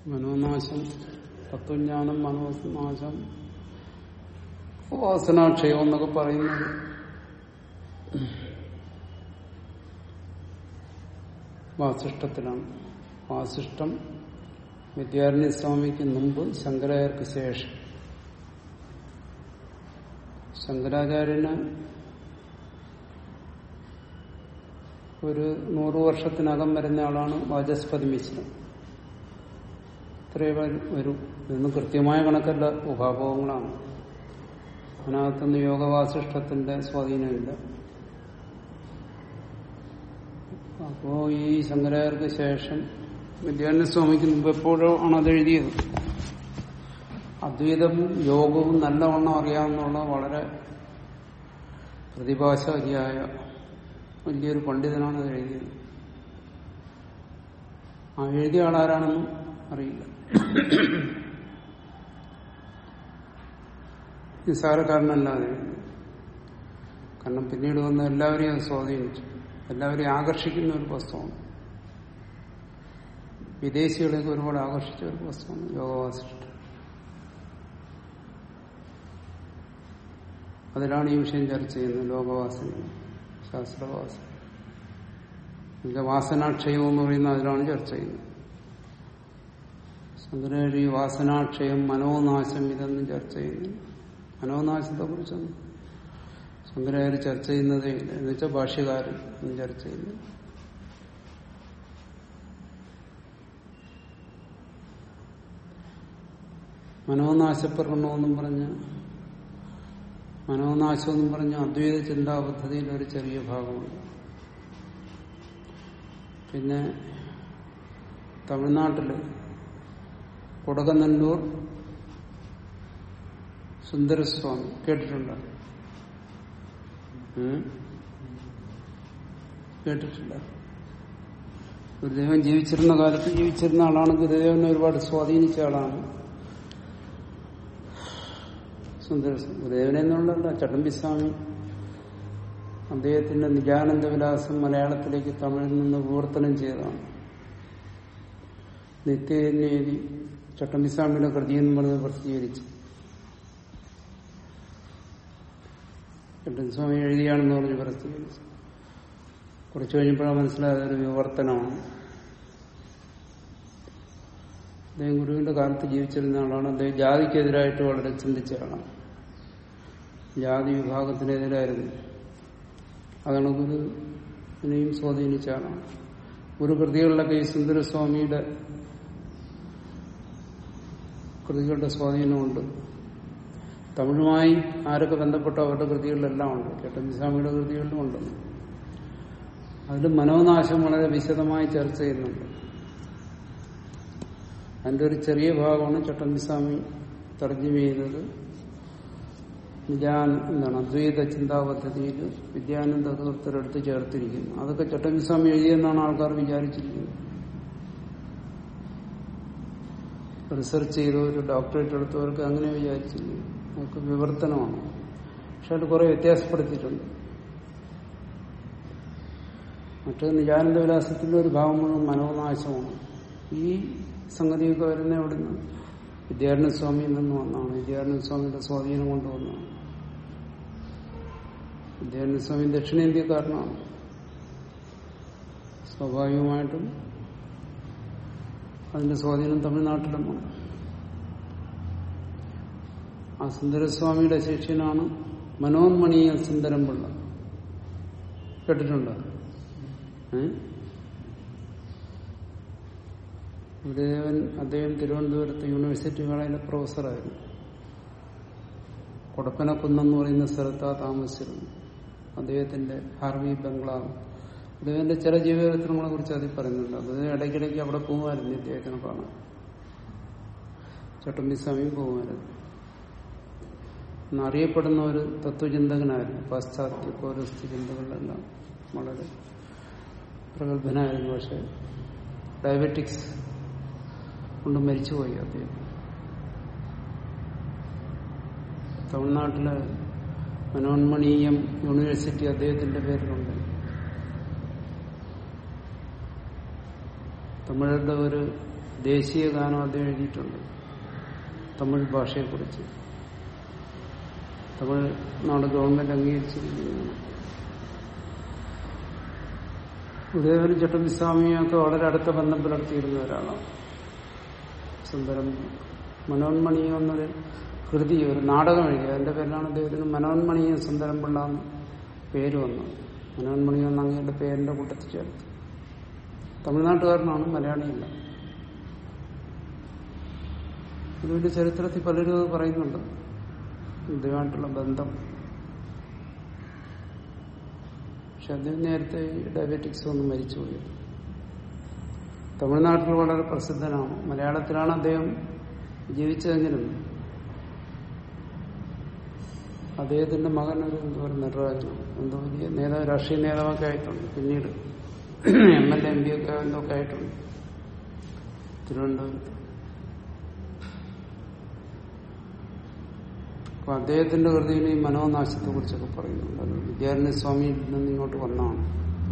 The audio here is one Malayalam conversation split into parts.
മനോനാശം തത്വജ്ഞാനം മനോനാശം വാസനാക്ഷയം എന്നൊക്കെ പറയുന്നത് വാസിഷ്ടത്തിലാണ് വാസിഷ്ടം വിദ്യാരണ്യ സ്വാമിക്ക് മുമ്പ് ശങ്കരാചാര്യർക്ക് ശേഷം ശങ്കരാചാര്യന് ഒരു നൂറു വർഷത്തിനകം വരുന്ന ആളാണ് വാചസ്പതി മിശ്രം ഇത്രയേ വരും ഇതൊന്നും കൃത്യമായ കണക്കല്ല ഉപാഭോഗങ്ങളാണ് അതിനകത്തൊന്നും യോഗവാസിഷ്ടത്തിന്റെ സ്വാധീനമില്ല അപ്പോ ഈ ശങ്കരാചാര്യർക്ക് ശേഷം വിദ്യാനന്ദ സ്വാമിക്ക് മുമ്പ് എപ്പോഴോ ആണ് അത് എഴുതിയത് അദ്വൈതവും യോഗവും നല്ലവണ്ണം അറിയാവുന്നുള്ള വളരെ പ്രതിഭാശാലിയായ വലിയൊരു പണ്ഡിതനാണ് അത് എഴുതിയത് ആ എഴുതിയ ആളാരാണെന്നും അറിയില്ല നിസ്സാരക്കാരനല്ലാതെ കാരണം പിന്നീട് വന്ന എല്ലാവരെയും അത് സ്വാധീനിച്ചു എല്ലാവരെയും ആകർഷിക്കുന്ന ഒരു പുസ്തകമാണ് വിദേശികളെയൊക്കെ ഒരുപാട് ആകർഷിച്ച ഒരു പുസ്തകമാണ് യോഗവാസിഷ്ടം അതിലാണ് ഈ വിഷയം ചർച്ച ചെയ്യുന്നത് ലോകവാസന ശാസ്ത്രവാസന ഇതിന്റെ വാസനാക്ഷയം എന്ന് പറയുന്ന അതിലാണ് ചർച്ച ചെയ്യുന്നത് ശങ്കരാചാര്യ വാസനാക്ഷയം മനോനാശം ഇതൊന്നും ചർച്ച ചെയ്യുന്നു മനോനാശത്തെ കുറിച്ചൊന്നും ശങ്കരാചാര്യ ചർച്ച ചെയ്യുന്നതേ ഇല്ല എന്ന് വെച്ചാൽ ഭാഷ്യകാരൻ ഒന്നും ചർച്ച ചെയ്യുന്നു മനോനാശപ്പെടണമെന്നും പറഞ്ഞ് മനോനാശം എന്നും പറഞ്ഞ അദ്വൈത ചിന്താ പദ്ധതിയിൽ ഒരു ചെറിയ ഭാഗമുണ്ട് പിന്നെ തമിഴ്നാട്ടില് കൊടകനല്ലൂർ സുന്ദരസ്വാമി കേട്ടിട്ടുണ്ടോ ഉം? കേട്ടിട്ടില്ല ഗുരുദേവൻ ജീവിച്ചിരുന്ന കാലത്ത് ജീവിച്ചിരുന്ന ആളാണ് ഗുരുദേവനെ ഒരുപാട് സ്വാധീനിച്ച ആളാണ് സുന്ദരസ്വാമി ഗുരുദേവനെ എന്നുള്ളതല്ല ചട്ടമ്പിസ്വാമി അദ്ദേഹത്തിന്റെ നിജാനന്ദ വിലാസം മലയാളത്തിലേക്ക് തമിഴിൽ നിന്ന് വിവർത്തനം ചെയ്തതാണ് നിത്യനീതി ചട്ടമ്പിസ്വാമിയുടെ കൃതി എന്ന് പറഞ്ഞത് പ്രസിദ്ധീകരിച്ചു ചട്ടമ്പിസ്വാമി എഴുതിയാണെന്ന് പറഞ്ഞ് പ്രസിദ്ധീകരിച്ചു കുറച്ചു കഴിഞ്ഞപ്പോഴാണ് മനസ്സിലായത് ഒരു വിവർത്തനമാണ് അദ്ദേഹം ഗുരുവിന്റെ കാലത്ത് ജീവിച്ചിരുന്ന ആളാണ് അദ്ദേഹം ജാതിക്കെതിരായിട്ട് വളരെ ചിന്തിച്ച ആളാണ് ജാതി വിഭാഗത്തിനെതിരായിരുന്നു അതാണ് ഗുരുവിനെയും സ്വാധീനിച്ച ആളാണ് ഗുരു കൃതികളിലൊക്കെ ഈ സുന്ദരസ്വാമിയുടെ കൃതികളുടെ സ്വാധീനമുണ്ട് തമിഴുമായി ആരൊക്കെ ബന്ധപ്പെട്ട അവരുടെ കൃതികളിലെല്ലാം ഉണ്ട് കേട്ടമ്പിസ്വാമിയുടെ കൃതികളിലും ഉണ്ട് അതിൽ മനോനാശം വളരെ വിശദമായി ചർച്ച ചെയ്യുന്നുണ്ട് അതിന്റെ ഒരു ചെറിയ ഭാഗമാണ് ചട്ടമ്പിസ്വാമി തർജ്ജമ ചെയ്തത് നിജാന എന്താണ് അദ്വൈത ചിന്താ പദ്ധതിയിൽ വിദ്യാനന്ദ തീർത്ഥരെടുത്ത് ചേർത്തിരിക്കുന്നു അതൊക്കെ ചട്ടമ്പിസ്വാമി എഴുതിയെന്നാണ് ആൾക്കാർ വിചാരിച്ചിരിക്കുന്നത് റിസർച്ച് ചെയ്തവർ ഡോക്ടറേറ്റ് എടുത്തവർക്ക് അങ്ങനെ വിചാരിച്ചിരിക്കുന്നു അതൊക്കെ വിവർത്തനമാണ് പക്ഷെ അത് കുറെ വ്യത്യാസപ്പെടുത്തിയിട്ടുണ്ട് മറ്റേ നിജാനന്ദ വിലാസത്തിന്റെ ഒരു ഭാവം മുഴുവൻ മനോനാശമാണ് ഈ സംഗതിയൊക്കെ വരുന്ന എവിടുന്ന് വിദ്യാരണ സ്വാമിയിൽ നിന്ന് വന്നാണ് വിദ്യാരണ സ്വാമിയുടെ സ്വാധീനം കൊണ്ടുവന്നാണ് വിദ്യാരണ സ്വാമി ദക്ഷിണേന്ത്യക്കാരനാണ് സ്വാഭാവികമായിട്ടും അതിന്റെ സ്വാധീനം തമിഴ്നാട്ടിലുമാണ് ആ സുന്ദരസ്വാമിയുടെ ശിഷ്യനാണ് മനോന്മണീയ സുന്ദരംപിള്ള കേട്ടിട്ടുണ്ടോ ഏഹ് ഗുരുദേവൻ അദ്ദേഹം തിരുവനന്തപുരത്ത് യൂണിവേഴ്സിറ്റി കോളേജിലെ പ്രൊഫസറായിരുന്നു കൊടപ്പനക്കുന്നെന്ന് പറയുന്ന സ്ഥലത്താ താമസിച്ചിരുന്നു അദ്ദേഹത്തിന്റെ ഹാർവി ബംഗ്ലാവ് അദ്ദേഹത്തിന്റെ ചില ജീവചരിത്രങ്ങളെ കുറിച്ച് അതിൽ പറയുന്നുണ്ട് അത് ഇടയ്ക്കിടയ്ക്ക് അവിടെ പോകുമായിരുന്നു ഇദ്ദേഹത്തിന് കാണാൻ ചട്ടമ്പിസ്വാമിയും പോകുമായിരുന്നു എന്നറിയപ്പെടുന്ന ഒരു തത്വചിന്തകനായിരുന്നു പാശ്ചാത്യ പൗരസ്ത്യ ചിന്തകളിലെല്ലാം വളരെ പ്രഗത്ഭനായിരുന്നു പക്ഷെ ഡയബറ്റിക്സ് കൊണ്ട് മരിച്ചുപോയി അദ്ദേഹം തമിഴ്നാട്ടിലെ മനോന്മണീയം യൂണിവേഴ്സിറ്റി അദ്ദേഹത്തിന്റെ പേരിലുണ്ട് തമിഴരുടെ ഒരു ദേശീയ ഗാനം അദ്ദേഹം എഴുതിയിട്ടുണ്ട് തമിഴ് ഭാഷയെക്കുറിച്ച് തമിഴ്നാട് ഗവൺമെന്റ് അംഗീകരിച്ചിരിക്കുന്നതാണ് ഉദയവനും ചട്ടമ്പിസ്വാമിയൊക്കെ വളരെ അടുത്ത ബന്ധം പുലർത്തിയിരുന്ന ഒരാളാണ് സുന്ദരം മനോന്മണി എന്നൊരു കൃതി ഒരു നാടകം എഴുതി അതിന്റെ പേരിലാണ് അദ്ദേഹത്തിന് മനോന്മണിയും സുന്ദരം പിള്ള എന്ന് പേര് വന്നത് മനോന്മണി എന്ന അങ്ങയുടെ പേരിന്റെ കൂട്ടത്തിൽ ചേർത്ത് തമിഴ്നാട്ടുകാരനാണ് മലയാളിയല്ല ഇതിന്റെ ചരിത്രത്തിൽ പലരും അത് പറയുന്നുണ്ട് ഇതുമായിട്ടുള്ള ബന്ധം പക്ഷെ അദ്ദേഹം നേരത്തെ ഡയബറ്റിക്സ് ഒന്നും മരിച്ചുപോയി തമിഴ്നാട്ടിൽ വളരെ പ്രസിദ്ധനാണ് മലയാളത്തിലാണ് അദ്ദേഹം ജീവിച്ചതെങ്കിലും അദ്ദേഹത്തിന്റെ മകൻ ഒരു എന്തോ ഒരു നടരാജനാണ് എന്തോ വലിയ നേതാവ് രാഷ്ട്രീയ നേതാവൊക്കെ ആയിട്ടുണ്ട് പിന്നീട് എം എൽ എം പി ഒക്കെ എന്തൊക്കെ ആയിട്ടുണ്ട് തിരുവനന്തപുരത്ത് അപ്പൊ അദ്ദേഹത്തിന്റെ കൃതിയിൽ ഈ മനോനാശത്തെ കുറിച്ചൊക്കെ പറയുന്നുണ്ട് അത് വിദ്യാരണ്യ സ്വാമിയിൽ നിന്ന് ഇങ്ങോട്ട് വന്നതാണ്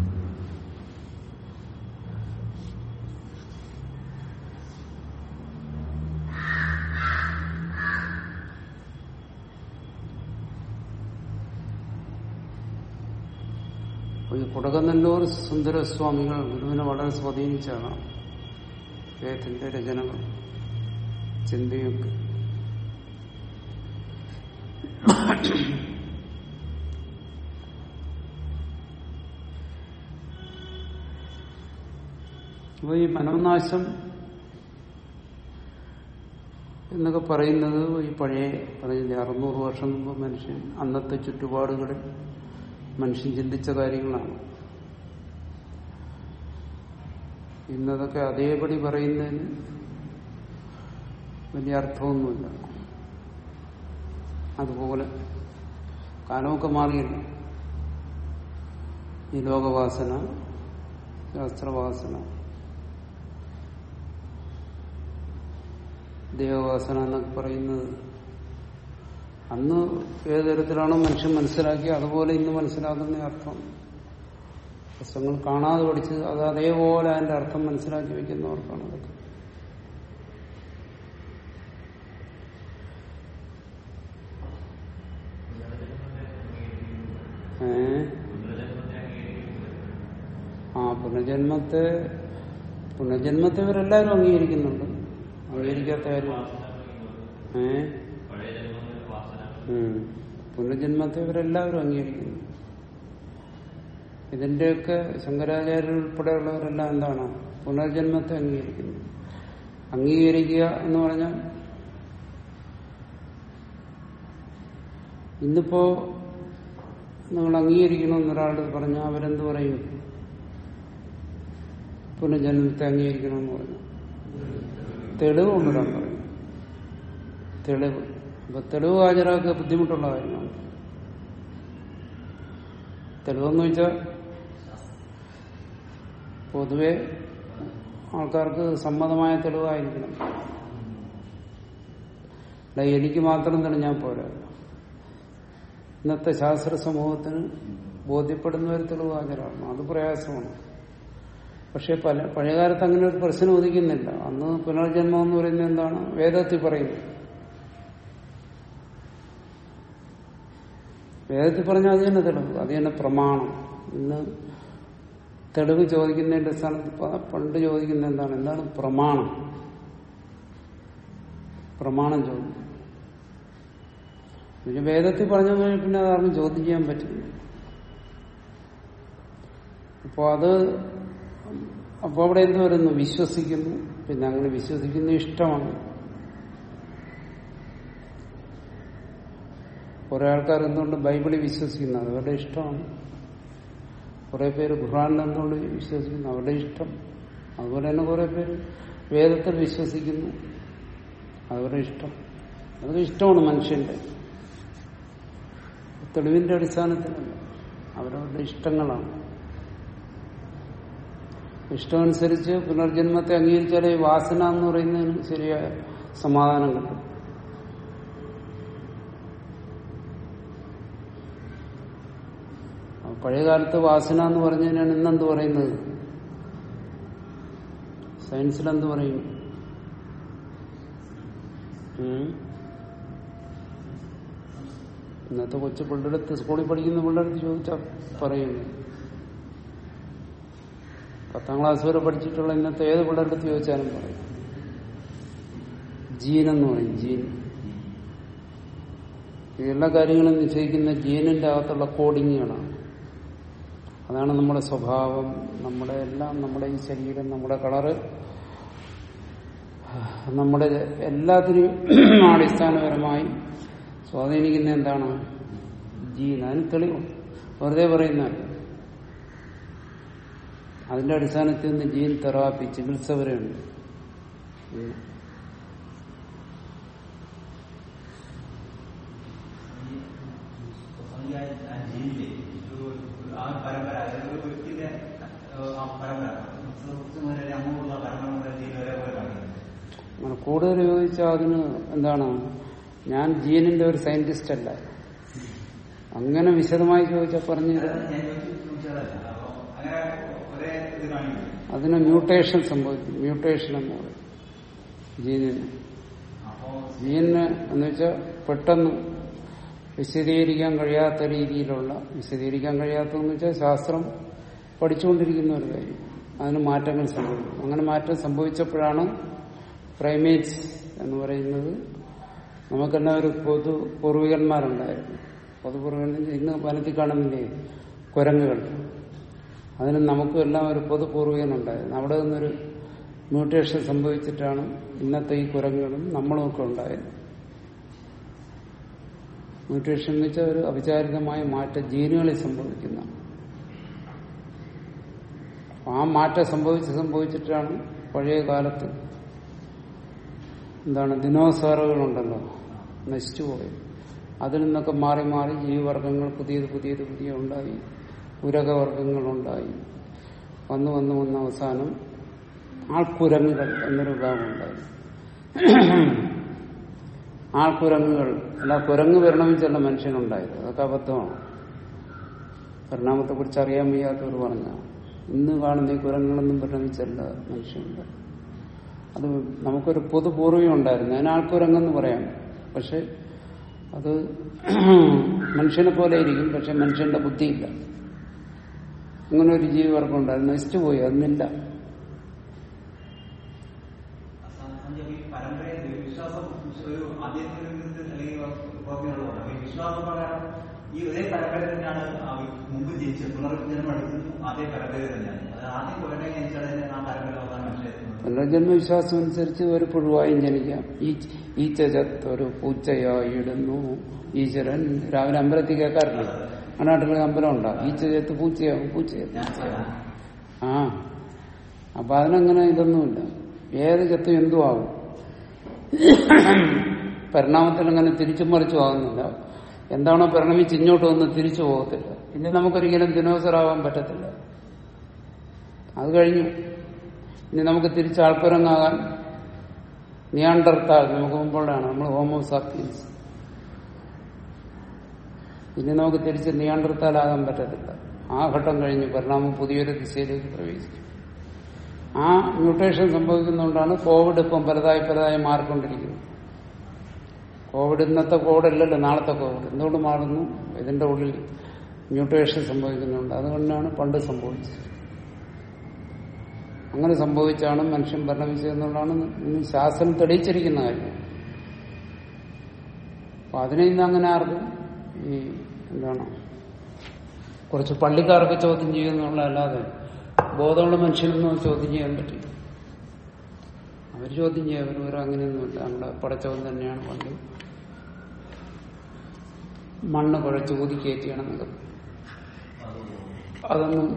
ഈ കുടകനല്ലൂർ സുന്ദരസ്വാമികൾ ഗുരുവിനെ വളരെ സ്വാധീനിച്ചാണ് അദ്ദേഹത്തിന്റെ രചനകൾ ചിന്തയൊക്കെ അപ്പൊ ഈ മനോനാശം എന്നൊക്കെ പറയുന്നത് ഈ പഴയ പറഞ്ഞില്ലേ അറുന്നൂറ് വർഷം മുമ്പ് മനുഷ്യൻ അന്നത്തെ ചുറ്റുപാടുകളിൽ മനുഷ്യൻ ചിന്തിച്ച കാര്യങ്ങളാണ് ഇന്നതൊക്കെ അതേപടി പറയുന്നതിന് വലിയ അർത്ഥമൊന്നുമില്ല അതുപോലെ കാലമൊക്കെ മാറിയില്ല ഈ ലോകവാസന ശാസ്ത്രവാസന ദേവവാസന എന്നൊക്കെ പറയുന്നത് അന്ന് ഏത് തരത്തിലാണോ മനുഷ്യൻ മനസ്സിലാക്കി അതുപോലെ ഇന്ന് മനസ്സിലാക്കുന്ന അർത്ഥം പുസ്തകങ്ങൾ കാണാതെ പഠിച്ച് അത് അതേപോലെ അതിന്റെ അർത്ഥം മനസ്സിലാക്കി വെക്കുന്നവർക്കാണ് അതൊക്കെ ഏ ആ പുനർജന്മത്തെ പുനർജന്മത്തെ ഇവരെല്ലാവരും അംഗീകരിക്കുന്നുണ്ട് അംഗീകരിക്കാത്ത കാര്യം ഏ ഉം. പുനർജന്മത്തെ ഇവരെല്ലാവരും അംഗീകരിക്കുന്നു ഇതിന്റെയൊക്കെ ശങ്കരാചാര്യർ ഉൾപ്പെടെയുള്ളവരെല്ലാം എന്താണ് പുനർജന്മത്തെ അംഗീകരിക്കുന്നു അംഗീകരിക്കുക എന്ന് പറഞ്ഞാൽ ഇന്നിപ്പോ നിങ്ങൾ അംഗീകരിക്കണമെന്ന് ഒരാൾ പറഞ്ഞാൽ അവരെന്ത് പറയും പുനർജന്മത്തെ അംഗീകരിക്കണമെന്ന് പറഞ്ഞു തെളിവ് കൊണ്ടുവരാൻ പറയും തെളിവ് അപ്പൊ തെളിവ് ഹാജരാക്കുക ബുദ്ധിമുട്ടുള്ള കാര്യമാണ് തെളിവെന്ന് വെച്ചാൽ പൊതുവെ ആൾക്കാർക്ക് സമ്മതമായ തെളിവായിരിക്കണം അല്ല എനിക്ക് മാത്രം തെളിഞ്ഞാൽ പോരാ ഇന്നത്തെ ശാസ്ത്ര സമൂഹത്തിന് ബോധ്യപ്പെടുന്ന ഒരു തെളിവ് ഹാജരാകണം അത് പ്രയാസമാണ് പക്ഷെ പല പഴയകാലത്ത് അങ്ങനെ ഒരു പ്രശ്നം ഉദിക്കുന്നില്ല അന്ന് പുനർജന്മം എന്ന് പറയുന്നത് എന്താണ് വേദത്തിൽ പറയുന്നത് വേദത്തിൽ പറഞ്ഞാൽ അത് തന്നെ തെളിവ് അത് തന്നെ പ്രമാണം ഇന്ന് തെളിവ് ചോദിക്കുന്നതിന്റെ സ്ഥാനത്ത് പ- പണ്ട് ചോദിക്കുന്ന എന്താണ് എന്താണ് പ്രമാണം പ്രമാണം ചോദിക്കും പിന്നെ വേദത്തിൽ പറഞ്ഞു കഴിഞ്ഞാൽ പിന്നെ അതാർക്കും ചോദ്യം ചെയ്യാൻ പറ്റില്ല അപ്പോ അത് അപ്പൊ അവിടെ എന്ത് വരുന്നു വിശ്വസിക്കുന്നു പിന്നെ അങ്ങനെ വിശ്വസിക്കുന്ന ഇഷ്ടമാണ് കുറെ ആൾക്കാർ എന്തുകൊണ്ട് ബൈബിളിൽ വിശ്വസിക്കുന്നു അത് അവരുടെ ഇഷ്ടമാണ് കുറെ പേര് ഖുർആാനിൽ എന്തുകൊണ്ട് വിശ്വസിക്കുന്നു അവരുടെ ഇഷ്ടം അതുപോലെ തന്നെ കുറെ പേര് വേദത്തിൽ വിശ്വസിക്കുന്നു അവരുടെ ഇഷ്ടം അതൊക്കെ ഇഷ്ടമാണ് മനുഷ്യന്റെ തെളിവിന്റെ അടിസ്ഥാനത്തിലല്ല അവരവരുടെ ഇഷ്ടങ്ങളാണ് ഇഷ്ടമനുസരിച്ച് പുനർജന്മത്തെ അംഗീകരിച്ചാലേ ഈ വാസന എന്ന് പറയുന്നതിന് ശരിയായ സമാധാനം കിട്ടും അപ്പൊ പഴയകാലത്ത് വാസന എന്ന് പറഞ്ഞതിനാണ് ഇന്നെന്ത് പറയുന്നത് സയൻസിലെന്ത് പറയും ഉം. ഇന്നത്തെ കൊച്ചു പിള്ളേരടുത്ത് സ്കൂളിൽ പഠിക്കുന്ന പിള്ളേരടുത്ത് ചോദിച്ചാൽ പറയുന്നു പത്താം ക്ലാസ് വരെ പഠിച്ചിട്ടുള്ള ഇന്നത്തെ ഏത് പിള്ളേരടുത്ത് ചോദിച്ചാലും പറയും ജീൻ എന്ന് പറയും ജീൻ ഈ എല്ലാ കാര്യങ്ങളും നിശ്ചയിക്കുന്ന ജീനിന്റെ അകത്തുള്ള കോഡിങ്ങുകളാണ് അതാണ് നമ്മുടെ സ്വഭാവം നമ്മുടെ എല്ലാം നമ്മുടെ ഈ ശരീരം നമ്മുടെ കളറ് നമ്മുടെ എല്ലാത്തിനും അടിസ്ഥാനപരമായി സ്വാധീനിക്കുന്ന എന്താണ് ജീൻ അതിന് തെളിവുണ്ട് വെറുതെ പറയുന്നതല്ല അതിന്റെ അടിസ്ഥാനത്തിൽ നിന്ന് ജീൻ തെറാപ്പി ചികിത്സ വരെയുണ്ട് ഉം. ഈ ആ ആ ജീനിലെ ഒരു ആ പരമ്പര അതായത് ഒരു വ്യക്തിയുടെ ഏഹ്, ആ പരമ്പര സുഹൃത്ത് മുതൽ അങ്ങോട്ടുള്ള പരമ്പര മുതൽ ജീൻ ഒരേപോലെ കാണിക്കുന്നത് അങ്ങനെ കൂടുതൽ ചോദിച്ചാൽ അതിന് എന്താണ് ഞാൻ ജീനിന്റെ ഒരു സയന്റിസ്റ്റ് അല്ല അങ്ങനെ വിശദമായി ചോദിച്ചാൽ പറഞ്ഞു തരാം. ഞാൻ ചോദിച്ചതല്ല അപ്പൊ അങ്ങനെ ഒരേ ഇത് കാണിക്കുന്നു അതിന് മ്യൂട്ടേഷൻ സംഭവിക്കും മ്യൂട്ടേഷൻ എന്ന് പറയും ജീനിന് അപ്പോ ജീനിന് എന്ന് വെച്ചാൽ പെട്ടെന്ന് വിശദീകരിക്കാൻ കഴിയാത്ത രീതിയിലുള്ള വിശദീകരിക്കാൻ കഴിയാത്തതെന്ന് വെച്ചാൽ ശാസ്ത്രം പഠിച്ചുകൊണ്ടിരിക്കുന്ന ഒരു കാര്യം അതിന് മാറ്റങ്ങൾ സംഭവിക്കും അങ്ങനെ മാറ്റം സംഭവിച്ചപ്പോഴാണ് പ്രൈമേറ്റ്സ് എന്ന് പറയുന്നത് നമുക്കെല്ലാം ഒരു പൊതു പൂർവികന്മാരുണ്ടായിരുന്നു പൊതുപൂർവികൻ ഇന്ന് വനത്തിൽ കാണുന്നില്ലേ കുരങ്ങുകൾ അതിന് നമുക്കും എല്ലാം ഒരു പൊതു പൂർവികനുണ്ടായിരുന്നു അവിടെ നിന്നൊരു മ്യൂട്ടേഷൻ സംഭവിച്ചിട്ടാണ് ഇന്നത്തെ ഈ കുരങ്ങുകളും നമ്മളും ഒക്കെ ഉണ്ടായത് മ്യൂട്ടേഷൻ എന്ന് വെച്ചാൽ ഒരു അവിചാരിതമായ മാറ്റം ജീനുകളിൽ സംഭവിക്കുന്ന ആ മാറ്റം സംഭവിച്ച് സംഭവിച്ചിട്ടാണ് പഴയ കാലത്ത് എന്താണ് ദിനോസാറുകളുണ്ടല്ലോ നശിച്ചുപോയത് അതിൽ നിന്നൊക്കെ മാറി മാറി ജീവിവർഗങ്ങൾ പുതിയത് പുതിയത് പുതിയ ഉണ്ടായി ഉരകവർഗങ്ങളുണ്ടായി വന്നു വന്നു വന്ന അവസാനം ആൾക്കുരങ്ങുകൾ എന്നൊരു വിഭാഗം ഉണ്ടായി ആൾക്കുരങ്ങുകൾ അല്ല കുരങ്ങ് പരിണമിച്ചല്ല മനുഷ്യനുണ്ടായത് അതൊക്കെ അബദ്ധമാണ് പരിണാമത്തെ കുറിച്ച് അറിയാൻ വയ്യാത്തവർ പറഞ്ഞ ഇന്ന് കാണുന്ന ഈ കുരങ്ങുകളൊന്നും പരിണമിച്ചല്ല മനുഷ്യനുണ്ടായത് അത് നമുക്കൊരു പൊതുപൂർവ്വം ഉണ്ടായിരുന്നു അതിന് ആൾക്കുരങ്ങെന്ന് പറയാം പക്ഷെ അത് മനുഷ്യനെ പോലെ ഇരിക്കും പക്ഷെ മനുഷ്യന്റെ ബുദ്ധിയില്ല അങ്ങനെ ഒരു ജീവിവർഗം ഉണ്ടായിരുന്നു നശിച്ചുപോയി അന്നില്ല സഞ്ജയ് ഈ പരമ്പരയിൽ വിശ്വാസം ഒരു ആധ്യാത്മികത്തിൽ അല്ലെങ്കിൽ പുറമേയുള്ളതാണ് ഈ വിശ്വാസം പ്രകാരം ഈ ഒരേ പരമ്പര തന്നെയാണ് ആ മുമ്പ് ജനിച്ചത് പുനർജന്മം എടുക്കുന്നു അതേ പരമ്പര തന്നെയാണ് അത് ആദ്യം കുരങ്ങ ജനിച്ചാൽ തന്നെ ആ പരമ്പര അവസാനം മനുഷ്യരെത്തുന്നത് പുനർജന്മവിശ്വാസം അനുസരിച്ച് ഒരു പുഴുവായും ജനിക്കാം ഈ ഈച്ച ചത്ത് ഒരു പൂച്ചയായി ഇടുന്നു ഈശ്വരൻ രാവിലെ അമ്പലത്തിൽ കേൾക്കാറില്ല ആ നാട്ടിൽ അമ്പലം ഉണ്ടാ ഈച്ച ചത്ത് പൂച്ചയാവും പൂച്ചയാവും ഞാൻ ചെയ്യാം ആ അപ്പൊ അതിനങ്ങനെ ഇതൊന്നുമില്ല ഏത് ചത്തും എന്തും ആകും പരിണാമത്തിൽ അങ്ങനെ തിരിച്ചും മറിച്ചും ആകുന്നില്ല എന്താണോ പരിണമിച്ച് ഇങ്ങോട്ട് വന്ന് തിരിച്ചു പോകത്തില്ല ഇനി നമുക്കൊരിക്കലും ദിനോസറാവാൻ പറ്റത്തില്ല അത് കഴിഞ്ഞു ഇനി നമുക്ക് തിരിച്ച് ആൾക്കുരങ്ങാകാൻ നിയാണ്ടർത്താൽ നമുക്ക് മുമ്പുള്ളതാണ് നമ്മൾ ഹോമോസാപ്പിയൻസ് ഇനി നമുക്ക് തിരിച്ച് നിയാണ്ടർത്താലാകാൻ പറ്റത്തില്ല ആ ഘട്ടം കഴിഞ്ഞ് പരിണാമം പുതിയൊരു ദിശയിലേക്ക് പ്രവേശിക്കും ആ മ്യൂട്ടേഷൻ സംഭവിക്കുന്നതുകൊണ്ടാണ് കോവിഡ് ഇപ്പം പലതായി പലതായി മാറിക്കൊണ്ടിരിക്കുന്നത് കോവിഡ് ഇന്നത്തെ കോവിഡ് അല്ലല്ലോ നാളത്തെ കോവിഡ് എന്തുകൊണ്ട് മാറുന്നു ഇതിന്റെ ഉള്ളിൽ മ്യൂട്ടേഷൻ സംഭവിക്കുന്നുണ്ട് അതുകൊണ്ടാണ് പണ്ട് സംഭവിച്ചത് അങ്ങനെ സംഭവിച്ചാണ് മനുഷ്യൻ പരിണമിച്ചതെന്നുള്ളതാണ് ഇന്ന് ശാസ്ത്രം തെളിയിച്ചിരിക്കുന്ന കാര്യം അപ്പൊ അതിനെ ഇന്ന് അങ്ങനെ ആർക്കും ഈ എന്താണ് കുറച്ച് പള്ളിക്കാർക്ക് ചോദ്യം ചെയ്യുന്നുള്ളതല്ലാതെ ബോധമുള്ള മനുഷ്യനൊന്നും ചോദ്യം ചെയ്യാൻ പറ്റില്ല അവർ ചോദ്യം ചെയ്യാം അവർ വേറെ അങ്ങനെയൊന്നുമില്ല നമ്മുടെ പടച്ചവൻ തന്നെയാണ് പണ്ട് മണ്ണ് കുഴച്ച് ഊതിക്കയറ്റിയാണെന്നൊക്കെ അതൊന്നും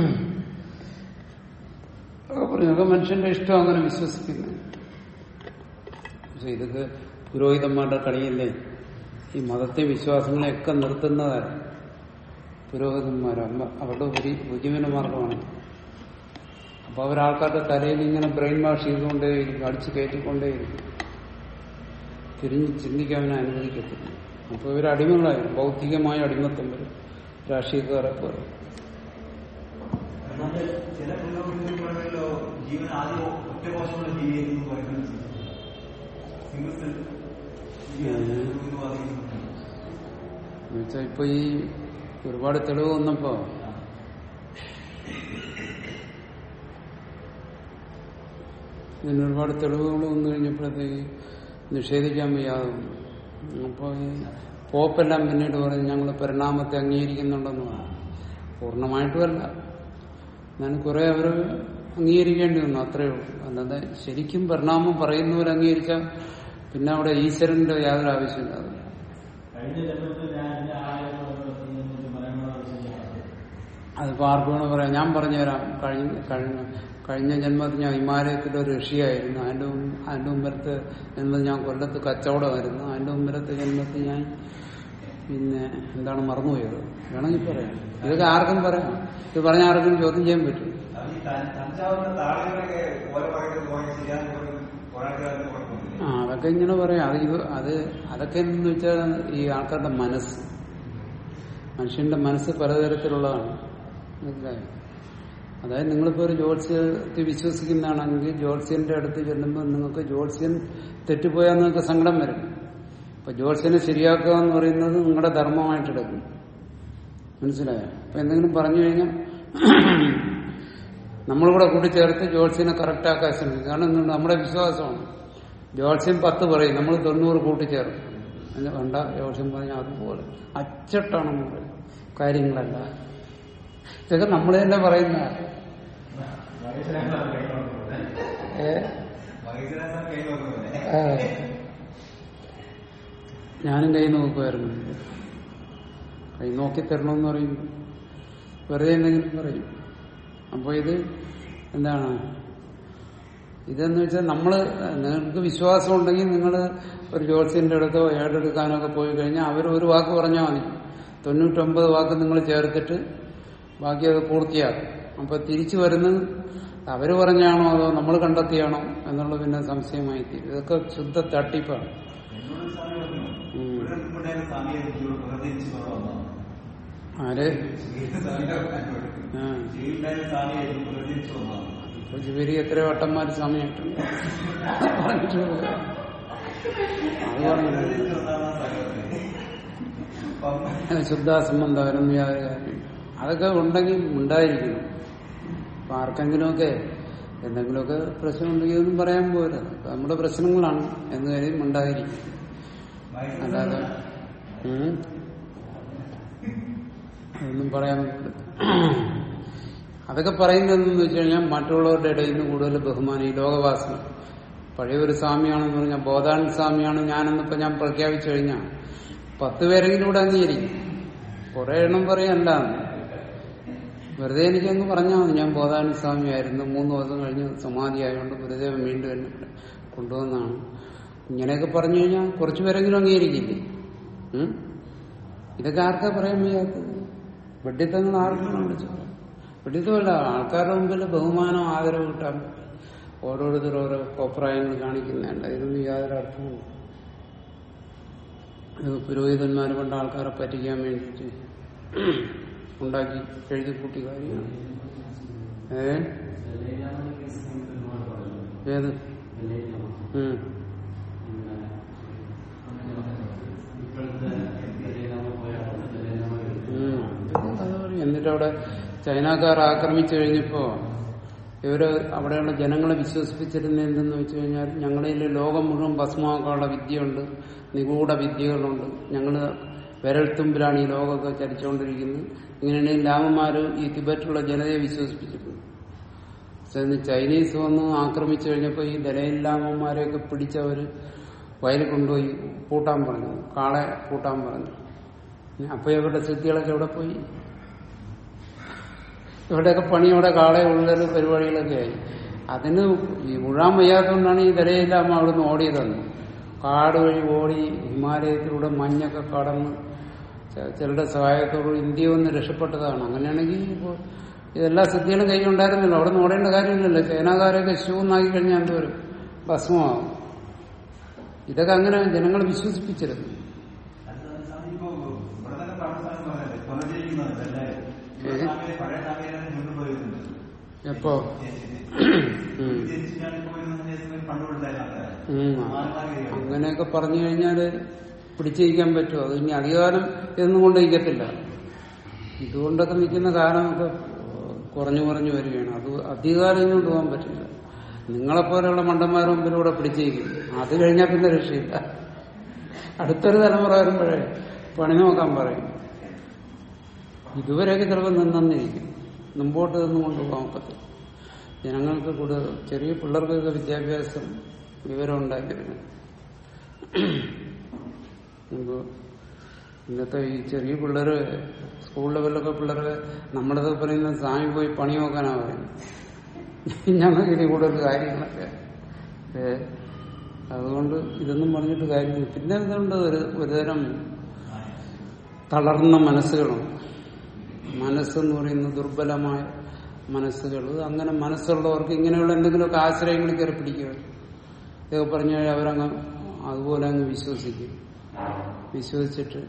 അതൊക്കെ പറഞ്ഞു അതൊക്കെ മനുഷ്യന്റെ ഇഷ്ടം അങ്ങനെ വിശ്വസിക്കുന്നു പക്ഷെ ഇതൊക്കെ പുരോഹിതന്മാരുടെ കളിയല്ലേ ഈ മതത്തെ വിശ്വാസങ്ങളെയൊക്കെ നിർത്തുന്നതാണ് പുരോഹിതന്മാർ അമ്മ അവരുടെ ഒരു ഉപജീവന മാർഗമാണ് അപ്പൊ അവരാൾക്കാരുടെ തലയിൽ ഇങ്ങനെ ബ്രെയിൻ വാഷ് ചെയ്തുകൊണ്ടേയിരിക്കും അടിച്ചു കയറ്റിക്കൊണ്ടേയിരിക്കും തിരിഞ്ഞ് ചിന്തിക്കാൻ അവനെ അനുവദിക്കത്തില്ല അപ്പൊ ഇവർ അടിമകളായിരുന്നു ഭൗതികമായ അടിമത്തം വരും രാഷ്ട്രീയക്കാരെ പോലെ നമ്മൾ ചില പുരോഗതി പറയുമല്ലോ ജീവൻ ആദ്യം ഒറ്റ കോശമുള്ള ജീവിയെന്ന് പറയുന്നത് സിംഗിൾ സെൽ ഗുരു ബാധിക്കുന്നുണ്ട് എന്നുവെച്ചാൽ ഇപ്പൊ ഈ ഒരുപാട് തെളിവ് വന്നപ്പോ ഇതിന് ഒരുപാട് തെളിവുകൾ വന്നു കഴിഞ്ഞപ്പോഴത്തേക്ക് നിഷേധിക്കാൻ വയ്യാതെ വന്നു അപ്പോൾ ഈ പോപ്പെല്ലാം പിന്നീട് പറഞ്ഞ് ഞങ്ങൾ പരിണാമത്തെ അംഗീകരിക്കുന്നുണ്ടെന്ന് പറഞ്ഞു പൂർണ്ണമായിട്ടുമല്ല ഞാൻ കുറെ അവർ അംഗീകരിക്കേണ്ടി വന്നു അത്രയേ ഉള്ളൂ അല്ലാതെ ശരിക്കും പരിണാമം പറയുന്നവർ അംഗീകരിച്ചാൽ പിന്നെ അവിടെ ഈശ്വരന്റെ യാതൊരു ആവശ്യമില്ല അത് കഴിഞ്ഞ ജന്മത്തിൽ ഞാൻ എന്റെ ആളുകൾ പറയുന്നത് ശരിയാണ് അതിപ്പോ ആർക്ക് വേണം പറയാം ഞാൻ പറഞ്ഞുതരാം കഴിഞ്ഞ കഴിഞ്ഞ കഴിഞ്ഞ ജന്മത്തിൽ ഞാൻ ഹിമാലയത്തിലെ ഒരു ഋഷിയായിരുന്നു അതിന്റെ മുമ്പ് അതിന്റെ മുമ്പത്തെ ജന്മം ഞാൻ കൊല്ലത്ത് കച്ചവടമായിരുന്നു അതിന്റെ മുമ്പത്തെ ജന്മത്തിൽ ഞാൻ പിന്നെ എന്താണ് മറന്നുപോയത് വേണമെങ്കിൽ പറയാം ഇതൊക്കെ ആർക്കും പറയാം ഇത് പറഞ്ഞ ആർക്കും ചോദ്യം ചെയ്യാൻ പറ്റും അത് ഈ തൻ- തഞ്ചാവൂരിലെ താളുകളൊക്കെ ഓരോ പറയുന്നത് പോലെ ശരിയാന്ന് പറയും കുറെ ആൾക്കാർക്ക് കുഴപ്പമൊന്നുമില്ല ആ അതൊക്കെ ഇങ്ങനെ പറയാം അത് ഇത് അത് അതൊക്കെ എന്ന് വെച്ചാൽ ഈ ആൾക്കാരുടെ മനസ്സ് മനുഷ്യന്റെ മനസ്സ് പലതരത്തിലുള്ളതാണ് മനസ്സിലായോ അതായത് നിങ്ങളിപ്പോ ഒരു ജ്യോത്സ്യത്തെ വിശ്വസിക്കുന്നതാണെങ്കിൽ ജ്യോത്സ്യന്റെ അടുത്ത് ചെല്ലുമ്പോൾ നിങ്ങൾക്ക് ജ്യോത്സ്യൻ തെറ്റുപോയാൽ നിങ്ങൾക്ക് സങ്കടം വരും അപ്പൊ ജ്യോത്സ്യനെ ശരിയാക്കുക എന്ന് പറയുന്നത് നിങ്ങളുടെ ധർമ്മമായിട്ടെടുക്കും മനസ്സിലായോ അപ്പൊ എന്തെങ്കിലും പറഞ്ഞു കഴിഞ്ഞാൽ നമ്മളിവിടെ കൂട്ടിച്ചേർത്ത് ജ്യോത്സ്യനെ കറക്റ്റാക്കാൻ ശ്രമിക്കും കാരണം എന്തുകൊണ്ട് നമ്മുടെ വിശ്വാസമാണ് ജ്യോത്സ്യം പത്ത് പറയും നമ്മൾ തൊണ്ണൂറ് കൂട്ടിച്ചേർക്കും എന്ന് വേണ്ട ജ്യോത്സ്യം പറഞ്ഞാൽ അതുപോലെ അച്ചട്ടാണ് നമ്മൾ കാര്യങ്ങളല്ല ഇതൊക്കെ നമ്മൾ തന്നെ പറയുന്ന ഏ മഹേശ്വരൻ കൈ നോക്കുന്നില്ലേ ആ. ഞാനും കൈ നോക്കുമായിരുന്നു കൈ നോക്കി തരണമെന്ന് പറയും വെറുതെ എന്തെങ്കിലും പറയും അപ്പൊ ഇത് എന്താണ് ഇതെന്ന് വെച്ചാൽ നമ്മള് നിങ്ങൾക്ക് വിശ്വാസം ഉണ്ടെങ്കിൽ നിങ്ങൾ ഒരു ജ്യോത്സ്യന്റെ അടുത്തോ ഏടെടുക്കാനോ ഒക്കെ പോയി കഴിഞ്ഞാൽ അവർ ഒരു വാക്ക് പറഞ്ഞാൽ മതി തൊണ്ണൂറ്റൊമ്പത് വാക്ക് നിങ്ങൾ ചേർത്തിട്ട് ബാക്കി അത് പൂർത്തിയാക്കും അപ്പൊ തിരിച്ചു വരുന്നത് അവര് പറഞ്ഞാണോ അതോ നമ്മൾ കണ്ടെത്തിയാണോ എന്നുള്ളത് പിന്നെ സംശയമായി തീരും ഇതൊക്കെ ശുദ്ധ തട്ടിപ്പാണ് എന്നോട് സ്വാമി പറഞ്ഞു ഉം. ഇവിടെ നിൽക്കുമ്പോഴേ സ്വാമിയെ ഇവിടെ പുറത്തിരിച്ച് വന്നതാണ് ആര് സ്വാമിയുടെ ആ ജീവിതം സ്വാമിയെ പുറത്തിരിച്ച് വന്നതാണ് ഇപ്പൊ ഇവര് എത്ര വട്ടന്മാര് സമയമായിട്ടുണ്ട് പറഞ്ഞിട്ടുണ്ട് അത് പറഞ്ഞു പുറത്തിരിച്ച് വന്നതാണ് സ്ഥലമൊക്കെ അപ്പം ശുദ്ധാസംബന്ധം അവരൊന്നും യാതൊരു കാര്യമില്ല അതൊക്കെ ഉണ്ടെങ്കിൽ ഉണ്ടായിരിക്കണം അപ്പൊ ആർക്കെങ്കിലുമൊക്കെ എന്തെങ്കിലുമൊക്കെ പ്രശ്നമുണ്ടെങ്കിൽ ഒന്നും പറയാൻ പോരാ അപ്പൊ നമ്മുടെ പ്രശ്നങ്ങളാണ് എന്ന് കാര്യം ഉണ്ടായിരിക്കും അല്ലാതെ ഉം. അതൊന്നും പറയാൻ പറ്റില്ല. അതൊക്കെ പറയുന്നതെന്ന് വെച്ച് കഴിഞ്ഞാൽ മറ്റുള്ളവരുടെ ഇടയിൽ നിന്ന് കൂടുതൽ ബഹുമാനം ഈ ലോകവാസന പഴയ ഒരു സ്വാമിയാണെന്ന് പറഞ്ഞാൽ ബോധാനന്ദ സ്വാമിയാണ് ഞാനെന്നിപ്പോ ഞാൻ പ്രഖ്യാപിച്ചു കഴിഞ്ഞാൽ പത്ത് പേരെങ്കിലും ഇവിടെ അംഗീകരിക്കും കുറെ എണ്ണം പറയല്ല വെറുതെ എനിക്കങ്ങ് പറഞ്ഞാൽ മതി ഞാൻ ബോധാനന്ദ സ്വാമിയായിരുന്നു മൂന്ന് ദിവസം കഴിഞ്ഞ് സമാധി ആയതുകൊണ്ട് ഗുരുദേവൻ വീണ്ടും എന്നെ ഇവിടെ കൊണ്ടുവന്നാണ് ഇങ്ങനെയൊക്കെ പറഞ്ഞു കഴിഞ്ഞാൽ കുറച്ചു പേരെങ്കിലും അംഗീകരിക്കില്ലേ ഉം? ഇതൊക്കെ ആർക്കാ പറയാൻ വയ്യാത്തത് വെഡിത്തങ്ങൾ ആർക്കും വിളിച്ചു വെഡിത്തമല്ല ആൾക്കാരുടെ മുമ്പിൽ ബഹുമാനം ആദരവ് കിട്ടാൻ ഓരോരുത്തർ ഓരോ അഭിപ്രായങ്ങൾ കാണിക്കുന്നുണ്ട് ഇതൊന്നും യാതൊരു അർത്ഥമില്ല ഇത് പുരോഹിതന്മാർ കൊണ്ട് ആൾക്കാരെ പറ്റിക്കാൻ വേണ്ടിയിട്ട് ഉണ്ടാക്കി എഴുതി കൂട്ടി കാര്യമാണ് ഏ ഏത് ഉം. ഉം. അത് പറയും. എന്നിട്ട് അവിടെ ചൈനക്കാർ ആക്രമിച്ചു കഴിഞ്ഞപ്പോ ഇവര് അവിടെയുള്ള ജനങ്ങളെ വിശ്വസിപ്പിച്ചിരുന്ന എന്തെന്ന് വെച്ച് കഴിഞ്ഞാൽ ഞങ്ങളിൽ ലോകം മുഴുവൻ ഭസ്മാക്കാനുള്ള വിദ്യയുണ്ട് നിഗൂഢ വിദ്യകളുണ്ട് ഞങ്ങള് വിരൽത്തുമ്പിലാണ് ഈ ലോകമൊക്കെ ചലിച്ചുകൊണ്ടിരിക്കുന്നത് ഇങ്ങനെയാണ് ലാമന്മാര് ഈ തിബറ്റിലുള്ള ജനതയെ വിശ്വസിപ്പിച്ചിരുന്നു പക്ഷെ ഇന്ന് ചൈനീസ് വന്ന് ആക്രമിച്ചു കഴിഞ്ഞപ്പോൾ ഈ ദലൈലാമന്മാരെയൊക്കെ പിടിച്ചവര് വയലിൽ കൊണ്ടുപോയി പൂട്ടാൻ പറഞ്ഞു കാളെ പൂട്ടാൻ പറഞ്ഞു അപ്പൊ ഇവരുടെ സിദ്ധികളൊക്കെ എവിടെ പോയി ഇവിടെയൊക്കെ പണിയോടെ കാളെ ഉള്ളൊരു പരിപാടികളൊക്കെ ആയി അതിന് ഈ ഉഴാൻ വയ്യാത്തതുകൊണ്ടാണ് ഈ ദലയില്ലാമ അവിടുന്ന് ഓടിയതെന്ന് കാട് വഴി ഓടി ഹിമാലയത്തിലൂടെ മഞ്ഞൊക്കെ കടന്ന് ചെ- ചിലരുടെ സഹായത്തോടുകൂടി ഇന്ത്യ ഒന്ന് രക്ഷപ്പെട്ടതാണ് അങ്ങനെയാണെങ്കിൽ ഇപ്പോൾ ഇതെല്ലാ സിദ്ധികളും കൈയുണ്ടായിരുന്നില്ല അവിടെ നിന്ന് ഓടേണ്ട കാര്യമില്ലല്ലോ ചൈനക്കാരൊക്കെ ഷൂ നാക്കി കഴിഞ്ഞാൽ എന്തോരും ഭസ്മമാകും ഇതൊക്കെ അങ്ങനെ ജനങ്ങൾ വിശ്വസിപ്പിച്ചിരുന്നു സ്വാമി ഇപ്പോ ഇവിടെ തന്നെ പറഞ്ഞ സ്വാമി പറഞ്ഞത് പുനർജനിക്കുന്നത് എല്ലാവരും ഏത്? സ്വാമിയെ പഴയ സ്വാമിയെ മുന്നോട്ട് പോയിരുന്നത് എപ്പോ ഉം. ജനിച്ചിട്ടാണ് ഇപ്പോൾ പണ്ടുകൊടുത്തായിരുന്നു ആൾക്കാർ ഉം. ഉം. മാറി മാറി വരികയാണ്. അങ്ങനെയൊക്കെ പറഞ്ഞു കഴിഞ്ഞാൽ പിടിച്ചിരിക്കാൻ പറ്റുമോ അത് ഇനി അധികാരം ഇതൊന്നും കൊണ്ട് നിൽക്കത്തില്ല ഇതുകൊണ്ടൊക്കെ നിൽക്കുന്ന കാലമൊക്കെ കുറഞ്ഞു കുറഞ്ഞു വരികയാണ് അത് അധികാരം ഇനി കൊണ്ടുപോകാൻ പറ്റില്ല നിങ്ങളെപ്പോലെയുള്ള മണ്ടന്മാരുടെ മുമ്പിലൂടെ പിടിച്ചിരിക്കും അത് കഴിഞ്ഞാൽ പിന്നെ രക്ഷയില്ല അടുത്തൊരു തലമുറ വരുമ്പോഴേ പണി നോക്കാൻ പറയും ഇതുവരെയൊക്കെ ചിലപ്പോൾ നിന്നിരിക്കും മുമ്പോട്ട് നിന്ന് കൊണ്ടുപോകാൻ ഒക്കത്തില്ല ജനങ്ങൾക്ക് കൂടുതൽ ചെറിയ പിള്ളേർക്കൊക്കെ വിദ്യാഭ്യാസം വിവരം ഉണ്ടായിരുന്നു ഇപ്പൊ ഇന്നത്തെ ഈ ചെറിയ പിള്ളേര് സ്കൂൾ ലെവലിലൊക്കെ പിള്ളേര് നമ്മുടെ പറയുന്ന സ്വാമി പോയി പണി നോക്കാനാ പറയുന്നത് ഞങ്ങൾക്ക് ഇനി കൂടുതൽ കാര്യങ്ങളൊക്കെ ഏ, അതുകൊണ്ട് ഇതൊന്നും പറഞ്ഞിട്ട് കാര്യമില്ല പിന്നെ എന്തുകൊണ്ട് ഒരു ഒരുതരം തളർന്ന മനസ്സുകളുണ്ട് മനസ്സെന്ന് പറയുന്ന ദുർബലമായ മനസ്സുകൾ അങ്ങനെ മനസ്സുള്ളവർക്ക് ഇങ്ങനെയുള്ള എന്തെങ്കിലുമൊക്കെ ആശ്രയങ്ങൾ കയറി പിടിക്കുക ഇതൊക്കെ പറഞ്ഞു കഴിഞ്ഞാൽ അവരങ്ങ് അതുപോലെ അങ്ങ് വിശ്വസിക്കും വിശ്വസിച്ചിട്ട്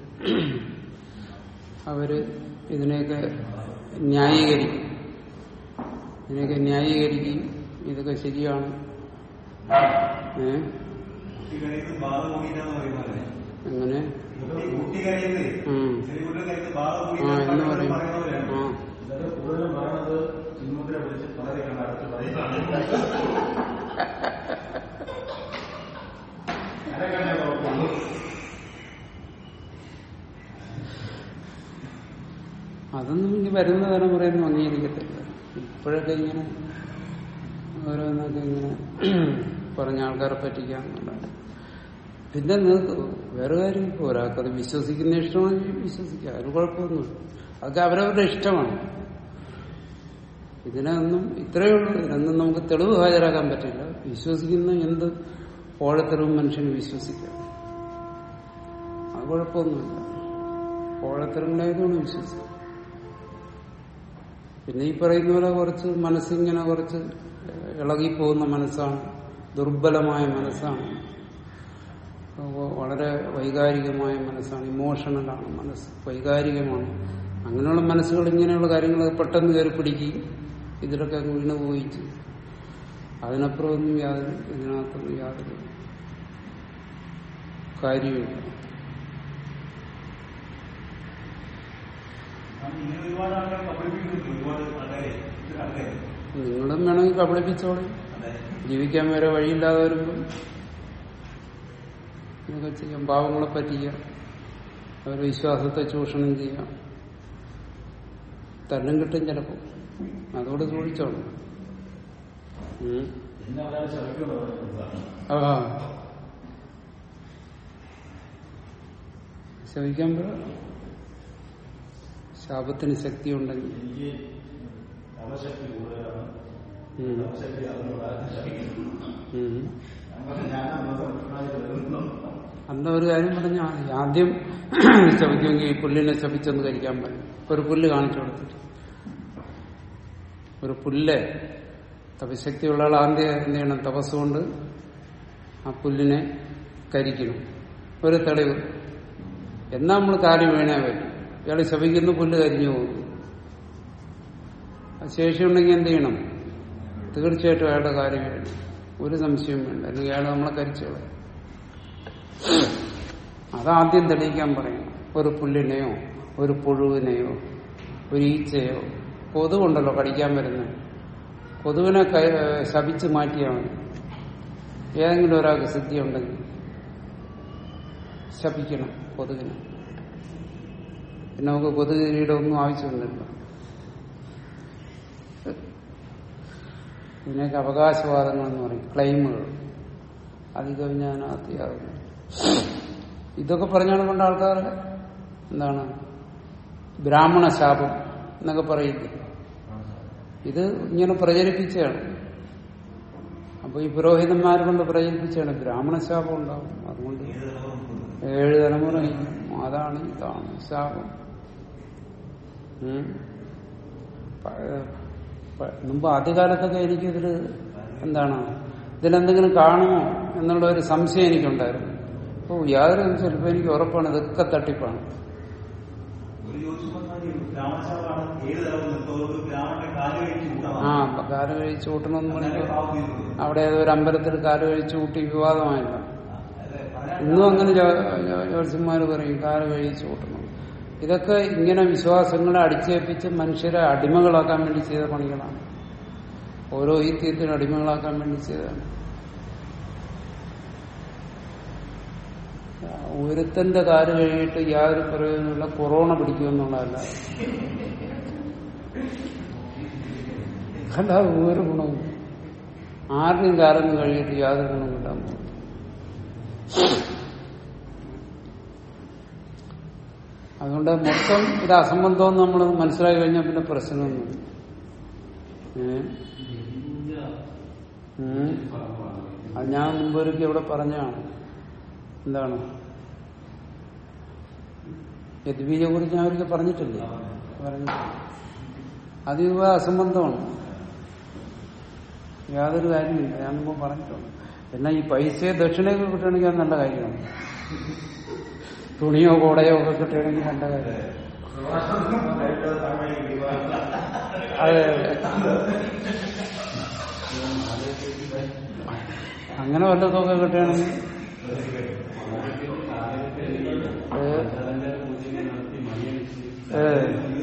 അവര് ഇതിനെയൊക്കെ ന്യായീകരിക്കും ഇതിനെയൊക്കെ ന്യായീകരിക്കും ഇതൊക്കെ ശരിയാണ് ഏ കുട്ടികൾക്ക് ബാധ കൂടിയിട്ടാന്ന് പറയുന്നത് എങ്ങനെ കുട്ടി- കുട്ടികൾക്ക് ഉം. ചെറിയ കുട്ടികൾക്ക് ബാധ ആ കൂടിയിട്ടാണ് എന്ന് പറയും പറയുന്ന പോലെയാണ് ആ ഇതൊക്കെ കൂടുതലും പറയണത് ചിന്മുദ്ര പിടിച്ച് പലരെ കണ്ട് അടുത്ത് പറയുന്നതാണ് അതൊക്കെ ഞാൻ ഓർക്കുന്നു. അതൊന്നും ഇനി വരുന്ന തലമുറയൊന്നും അംഗീകരിക്കത്തില്ല ഇപ്പോഴൊക്കെ ഇങ്ങനെ ഓരോന്നൊക്കെ ഇങ്ങനെ പറഞ്ഞ ആൾക്കാരെ പറ്റിക്കാൻ എന്നുള്ളതാണ് പിന്നെ നിങ്ങൾക്ക് വേറെ കാര്യം ഇപ്പൊ ഒരാൾക്കത് വിശ്വസിക്കുന്ന ഇഷ്ടമാണെങ്കിൽ വിശ്വസിക്കുക അതിന് കുഴപ്പമൊന്നുമില്ല അതൊക്കെ അവരവരുടെ ഇഷ്ടമാണ് ഇതിനൊന്നും ഇത്രയേ ഉള്ളൂ ഇതിനൊന്നും നമുക്ക് തെളിവ് ഹാജരാക്കാൻ പറ്റില്ല വിശ്വസിക്കുന്ന എന്ത് ഓഴത്തരവും മനുഷ്യന് വിശ്വസിക്കാം അത് കുഴപ്പമൊന്നുമില്ല ഓഴത്തരങ്ങളായതുകൊണ്ട് വിശ്വസിക്കും പിന്നെ ഈ പറയുന്ന പോലെ കുറച്ച് മനസ്സിങ്ങനെ കുറച്ച് ഇളകിപ്പോകുന്ന മനസ്സാണ് ദുർബലമായ മനസ്സാണ് അപ്പോ വളരെ വൈകാരികമായ മനസ്സാണ് ഇമോഷണലാണ് മനസ്സ് വൈകാരികമാണ് അങ്ങനെയുള്ള മനസ്സുകൾ ഇങ്ങനെയുള്ള കാര്യങ്ങൾ പെട്ടെന്ന് കയറി പിടിക്കുകയും ഇതിലൊക്കെ അങ്ങ് വീണ് പോയിച്ച് അതിനപ്പുറം ഒന്നും യാതൊരു ഇതിനകത്തൊന്നും യാതൊരു കാര്യമില്ല കാരണം ഇങ്ങനെ ഒരുപാട് ആൾക്കാർ കബളിപ്പിക്കുന്നുണ്ട് ഒരുപാട് ആൾക്കാരെ ഇത്ര ആൾക്കാരെ നിങ്ങളും വേണമെങ്കിൽ കബളിപ്പിച്ചോളൂ അതെ ജീവിക്കാൻ വേറെ വഴിയില്ലാതെ വരുമ്പം ഇതൊക്കെ ചെയ്യാം പാവങ്ങളെ പറ്റിക്കാം അവരുടെ വിശ്വാസത്തെ ചൂഷണം ചെയ്യാം തല്ലും കിട്ടും ചിലപ്പോൾ അതോട് സൂക്ഷിച്ചോളൂ ഉം. എന്നെ വളരെ ചതിക്കുമെന്ന് പറയുന്നതാണ് ആ ശവിക്കുമ്പോൾ ശാപത്തിന് ശക്തി ഉണ്ടെങ്കിൽ എനിക്ക് അവശക്തി കൂടുതലാണ് ഉം. അവശക്തി അറിഞ്ഞുകൂടാതെ ശപിക്കുന്നു ഉം. ഞാൻ അന്നത്തെ വരുന്നു അന്ന ഒരു കാര്യം പറഞ്ഞാൽ മതി ആദ്യം ശപിക്കുമെങ്കിൽ ഈ പുല്ലിനെ ശപിച്ചൊന്ന് കഴിക്കാൻ പറയും ഒരു പുല്ല് കാണിച്ചു കൊടുത്തിട്ട് ഒരു പുല്ല് തപശക്തിയുള്ള ആൾ ആദ്യം എന്ത് ചെയ്യണം തപസ്സുകൊണ്ട് ആ പുല്ലിനെ കരിക്കണം ഒരു തെളിവ് എന്നാ നമ്മൾ കാര്യം വീണേ പറ്റും ഇയാൾ ശപിക്കുന്ന പുല്ല് കരിഞ്ഞു പോകുന്നു ആ ശേഷിയുണ്ടെങ്കിൽ എന്ത് ചെയ്യണം തീർച്ചയായിട്ടും അയാളുടെ കാര്യം വേണം ഒരു സംശയവും വേണ്ട അല്ലെങ്കിൽ അയാൾ നമ്മളെ കരിച്ചോളെ അതാദ്യം തെളിയിക്കാൻ പറയണം ഒരു പുല്ലിനെയോ ഒരു പുഴുവിനെയോ ഒരു ഈച്ചയോ കൊതുകുണ്ടല്ലോ കടിക്കാൻ വരുന്നത് കൊതുവിനെ കൈ- ഏഹ് ശപിച്ച് മാറ്റിയാൽ മതി ഏതെങ്കിലും ഒരാൾക്ക് സിദ്ധി ഉണ്ടെങ്കിൽ ശപിക്കണം കൊതുകിനെ പിന്നെ നമുക്ക് കൊതുകിരിയുടെ ഒന്നും ആവശ്യമില്ലല്ലോ ഇതിനൊക്കെ അവകാശവാദങ്ങൾ എന്ന് പറയും ക്ലെയിമുകൾ അധികം ഞാൻ അതിനകത്ത് ഇതൊക്കെ പറഞ്ഞാണ് കൊണ്ട് ആൾക്കാർ എന്താണ് ബ്രാഹ്മണ ശാപം എന്നൊക്കെ പറയില്ലേ ഇത് ഇങ്ങനെ പ്രചരിപ്പിച്ചാണ് അപ്പൊ ഈ പുരോഹിതന്മാരെ കൊണ്ട് പ്രചരിപ്പിച്ചാണ് ബ്രാഹ്മണ ശാപം ഉണ്ടാവും അതുകൊണ്ട് ഏത് തലമുറ ഏഴ് തലമുറ കഴിഞ്ഞു. അതാണ് ഇതാണ് ശാപം ഉം. പ- പ- മുമ്പ് ആദ്യകാലത്തൊക്കെ എനിക്കിതില് എന്താണ് ഇതിലെന്തെങ്കിലും കാണുമോ എന്നുള്ള ഒരു സംശയം എനിക്കുണ്ടായിരുന്നു ഓ യാതൊരു സംശയം ഇപ്പൊ എനിക്ക് ഉറപ്പാണ് ഇതൊക്കെ തട്ടിപ്പാണ് ഒരു ജ്യോതിഷമാണ് ബ്രാഹ്മണശാലാണ് ഏത് തലവും നിർത്തുന്നത് ബ്രാഹ്മണന്റെ കാല് കഴിച്ച് ആ കൂട്ടമാണ് അപ്പൊ കാല് കഴിച്ച് കൂട്ടണമെന്ന് അങ്ങനെ പറഞ്ഞപ്പോ പാവം തീരുന്നത് അവിടെ ഏതോ ഒരു അമ്പലത്തിൽ കാല് കഴിച്ച് കൂട്ടി വിവാദമായല്ലോ അതെ പറയാൻ ഇന്നും അങ്ങനെ ജ്യോത്സ്യന്മാർ പറയും കാല് കഴിച്ച് കൂട്ടണം ഇതൊക്കെ ഇങ്ങനെ വിശ്വാസങ്ങളെ അടിച്ചേൽപ്പിച്ച് മനുഷ്യരെ അടിമകളാക്കാൻ വേണ്ടി ചെയ്ത പണികളാണ് ഓരോ ഈ തീയത്തിന് അടിമകളാക്കാൻ വേണ്ടി ചെയ്തതാണ് ഒരുത്തന്റെ കാല് കഴിയിട്ട് യാതൊരു പ്രയോജനമില്ല കൊറോണ പിടിക്കുമെന്നുള്ളതല്ല അല്ലാതെ ഒരു ഗുണവും ആരുടെയും കാലം കഴിയിട്ട് യാതൊരു ഗുണം കിട്ടാൻ പോകും അതുകൊണ്ട് മൊത്തം ഇത് അസംബന്ധം നമ്മൾ മനസ്സിലാക്കി കഴിഞ്ഞാൽ പിന്നെ പ്രശ്നമൊന്നും ഏ ഉം. അത് ഞാൻ മുമ്പൊരിക്കൽ ഇവിടെ പറഞ്ഞാണ് എന്താണ് യദ്ബീജെ കുറിച്ച് ഞാൻ ഒരിക്കൽ പറഞ്ഞിട്ടില്ലേ പറഞ്ഞു അത് ഇവ അസംബന്ധമാണ് യാതൊരു കാര്യമില്ല ഞാൻ മുമ്പ് പറഞ്ഞിട്ടുണ്ട് പിന്നെ ഈ പൈസയോ ദക്ഷിണയൊക്കെ കിട്ടണമെങ്കിൽ അത് നല്ല കാര്യമാണ് തുണിയോ കോടയോ ഒക്കെ കിട്ടുകയാണെങ്കിൽ നല്ല കാര്യം അതെ അങ്ങനെ വല്ലതൊക്കെ കിട്ടുകയാണെങ്കിൽ ഏ, ഏ,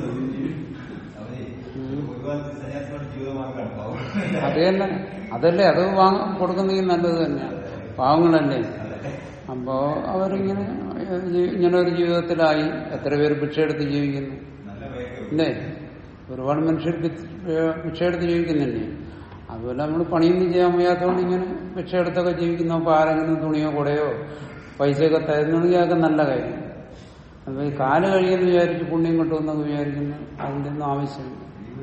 ഒരുപാട് സന്യാസികളുടെ ജീവിതമാർഗ്ഗമാണ് പാവം അത് തന്നെ അതല്ലേ അത് വാങ്ങ കൊടുക്കുന്നെങ്കിൽ നല്ലത് തന്നെയാണ് പാവങ്ങളല്ലേ അപ്പോ അവരിങ്ങനെ ജീ- ഇങ്ങനെ ഒരു ജീവിതത്തിലായി എത്ര പേര് ഭിക്ഷയെടുത്ത് ജീവിക്കുന്നു നല്ല വേഗം അല്ലേ ഒരുപാട് മനുഷ്യർ ഭിക്ഷ- ഭിക്ഷയെടുത്ത് ജീവിക്കുന്നില്ലേ അതുപോലെ നമ്മൾ പണിയൊന്നും ചെയ്യാൻ വയ്യാത്തതുകൊണ്ട് ഇങ്ങനെ ഭിക്ഷയെടുത്തൊക്കെ ജീവിക്കുന്നു അപ്പൊ ആരെങ്കിലും തുണിയോ കുടയോ പൈസയൊക്കെ തരുന്നുണ്ടെങ്കിൽ അതൊക്കെ നല്ല കാര്യം അപ്പൊ ഈ കാല് കഴിയുമെന്ന് വിചാരിച്ച് പുണ്യം കിട്ടുമെന്നൊക്കെ വിചാരിക്കുന്നു അതിന്റെ ഒന്നും ആവശ്യമില്ല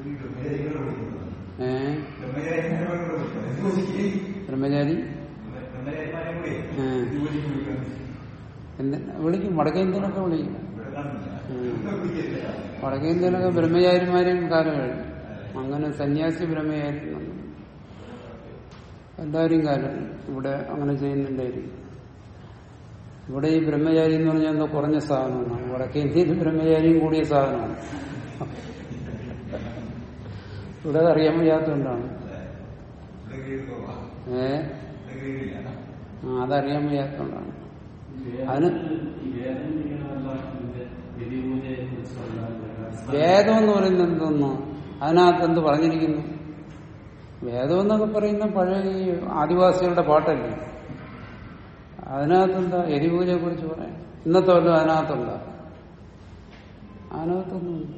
ഏഹ് ബ്രഹ്മചാരി ഏ. എന്ത് വിളിക്കും വടക്കേ ഇന്ത്യയിലൊക്കെ വിളിക്കും വടക്കേ ഇന്ത്യയിലൊക്കെ ബ്രഹ്മചാരിമാരെയും കാലം കഴിഞ്ഞു അങ്ങനെ സന്യാസി ബ്രഹ്മചാരി എന്നൊന്നും. എല്ലാവരും കാലം ഇവിടെ അങ്ങനെ ചെയ്യുന്നുണ്ടായിരിക്കും ഇവിടെ ഈ ബ്രഹ്മചാരി എന്ന് പറഞ്ഞാൽ എന്തോ കുറഞ്ഞ സാധനമാണ് വടക്കേ ഇന്ത്യയിൽ ബ്രഹ്മചാരിയും കൂടിയ സാധനമാണ് ഇവിടെ അത് അറിയാൻ വയ്യാത്തതുകൊണ്ടാണ് ഏ ആ അതറിയാൻ വയ്യാത്തതുകൊണ്ടാണ് അതിന് വേദം എന്ന് പറയുന്നത് എന്തോന്നു അതിനകത്ത് എന്ത് പറഞ്ഞിരിക്കുന്നു വേദം എന്നൊക്കെ പറയുന്ന പഴയ ഈ ആദിവാസികളുടെ പാട്ടല്ലേ അതിനകത്ത് എന്താ എരിപൂജയെ കുറിച്ച് പറയാം ഇന്നത്തെ വല്ലതും അതിനകത്തുണ്ടോ അതിനകത്തൊന്നുമില്ല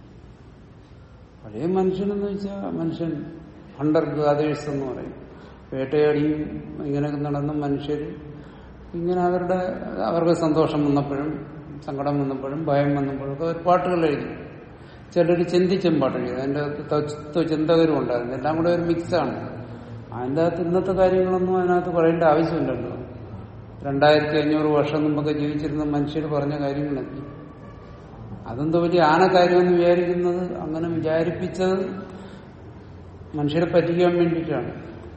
പഴയ മനുഷ്യനെന്ന് വെച്ചാൽ മനുഷ്യൻ ഹണ്ടർ ഗാദേഴ്സ് എന്ന് പറയും വേട്ടയാടിയും ഇങ്ങനെയൊക്കെ നടന്ന മനുഷ്യർ ഇങ്ങനെ അവരുടെ അവർക്ക് സന്തോഷം വന്നപ്പോഴും സങ്കടം വന്നപ്പോഴും ഭയം വന്നപ്പോഴും ഒക്കെ ഒരു പാട്ടുകൾ എഴുതി ചിലർ ചിന്തിച്ചും പാട്ട് എഴുതി അതിൻ്റെ അകത്ത് തത്വ ചിന്തകരും ഉണ്ടായിരുന്നു എല്ലാം കൂടെ ഒരു മിക്സാണ് അതിൻ്റെ അകത്ത് ഇന്നത്തെ കാര്യങ്ങളൊന്നും അതിനകത്ത് പറയേണ്ട ആവശ്യമില്ലല്ലോ രണ്ടായിരത്തി അഞ്ഞൂറ് വർഷം മുമ്പൊക്കെ ജീവിച്ചിരുന്ന മനുഷ്യർ പറഞ്ഞ കാര്യങ്ങളൊക്കെ അതെന്തോ വലിയ ആന കാര്യമെന്ന് വിചാരിക്കുന്നത് അങ്ങനെ വിചാരിപ്പിച്ചത് മനുഷ്യരെ പറ്റിക്കാൻ വേണ്ടിയിട്ടാണ്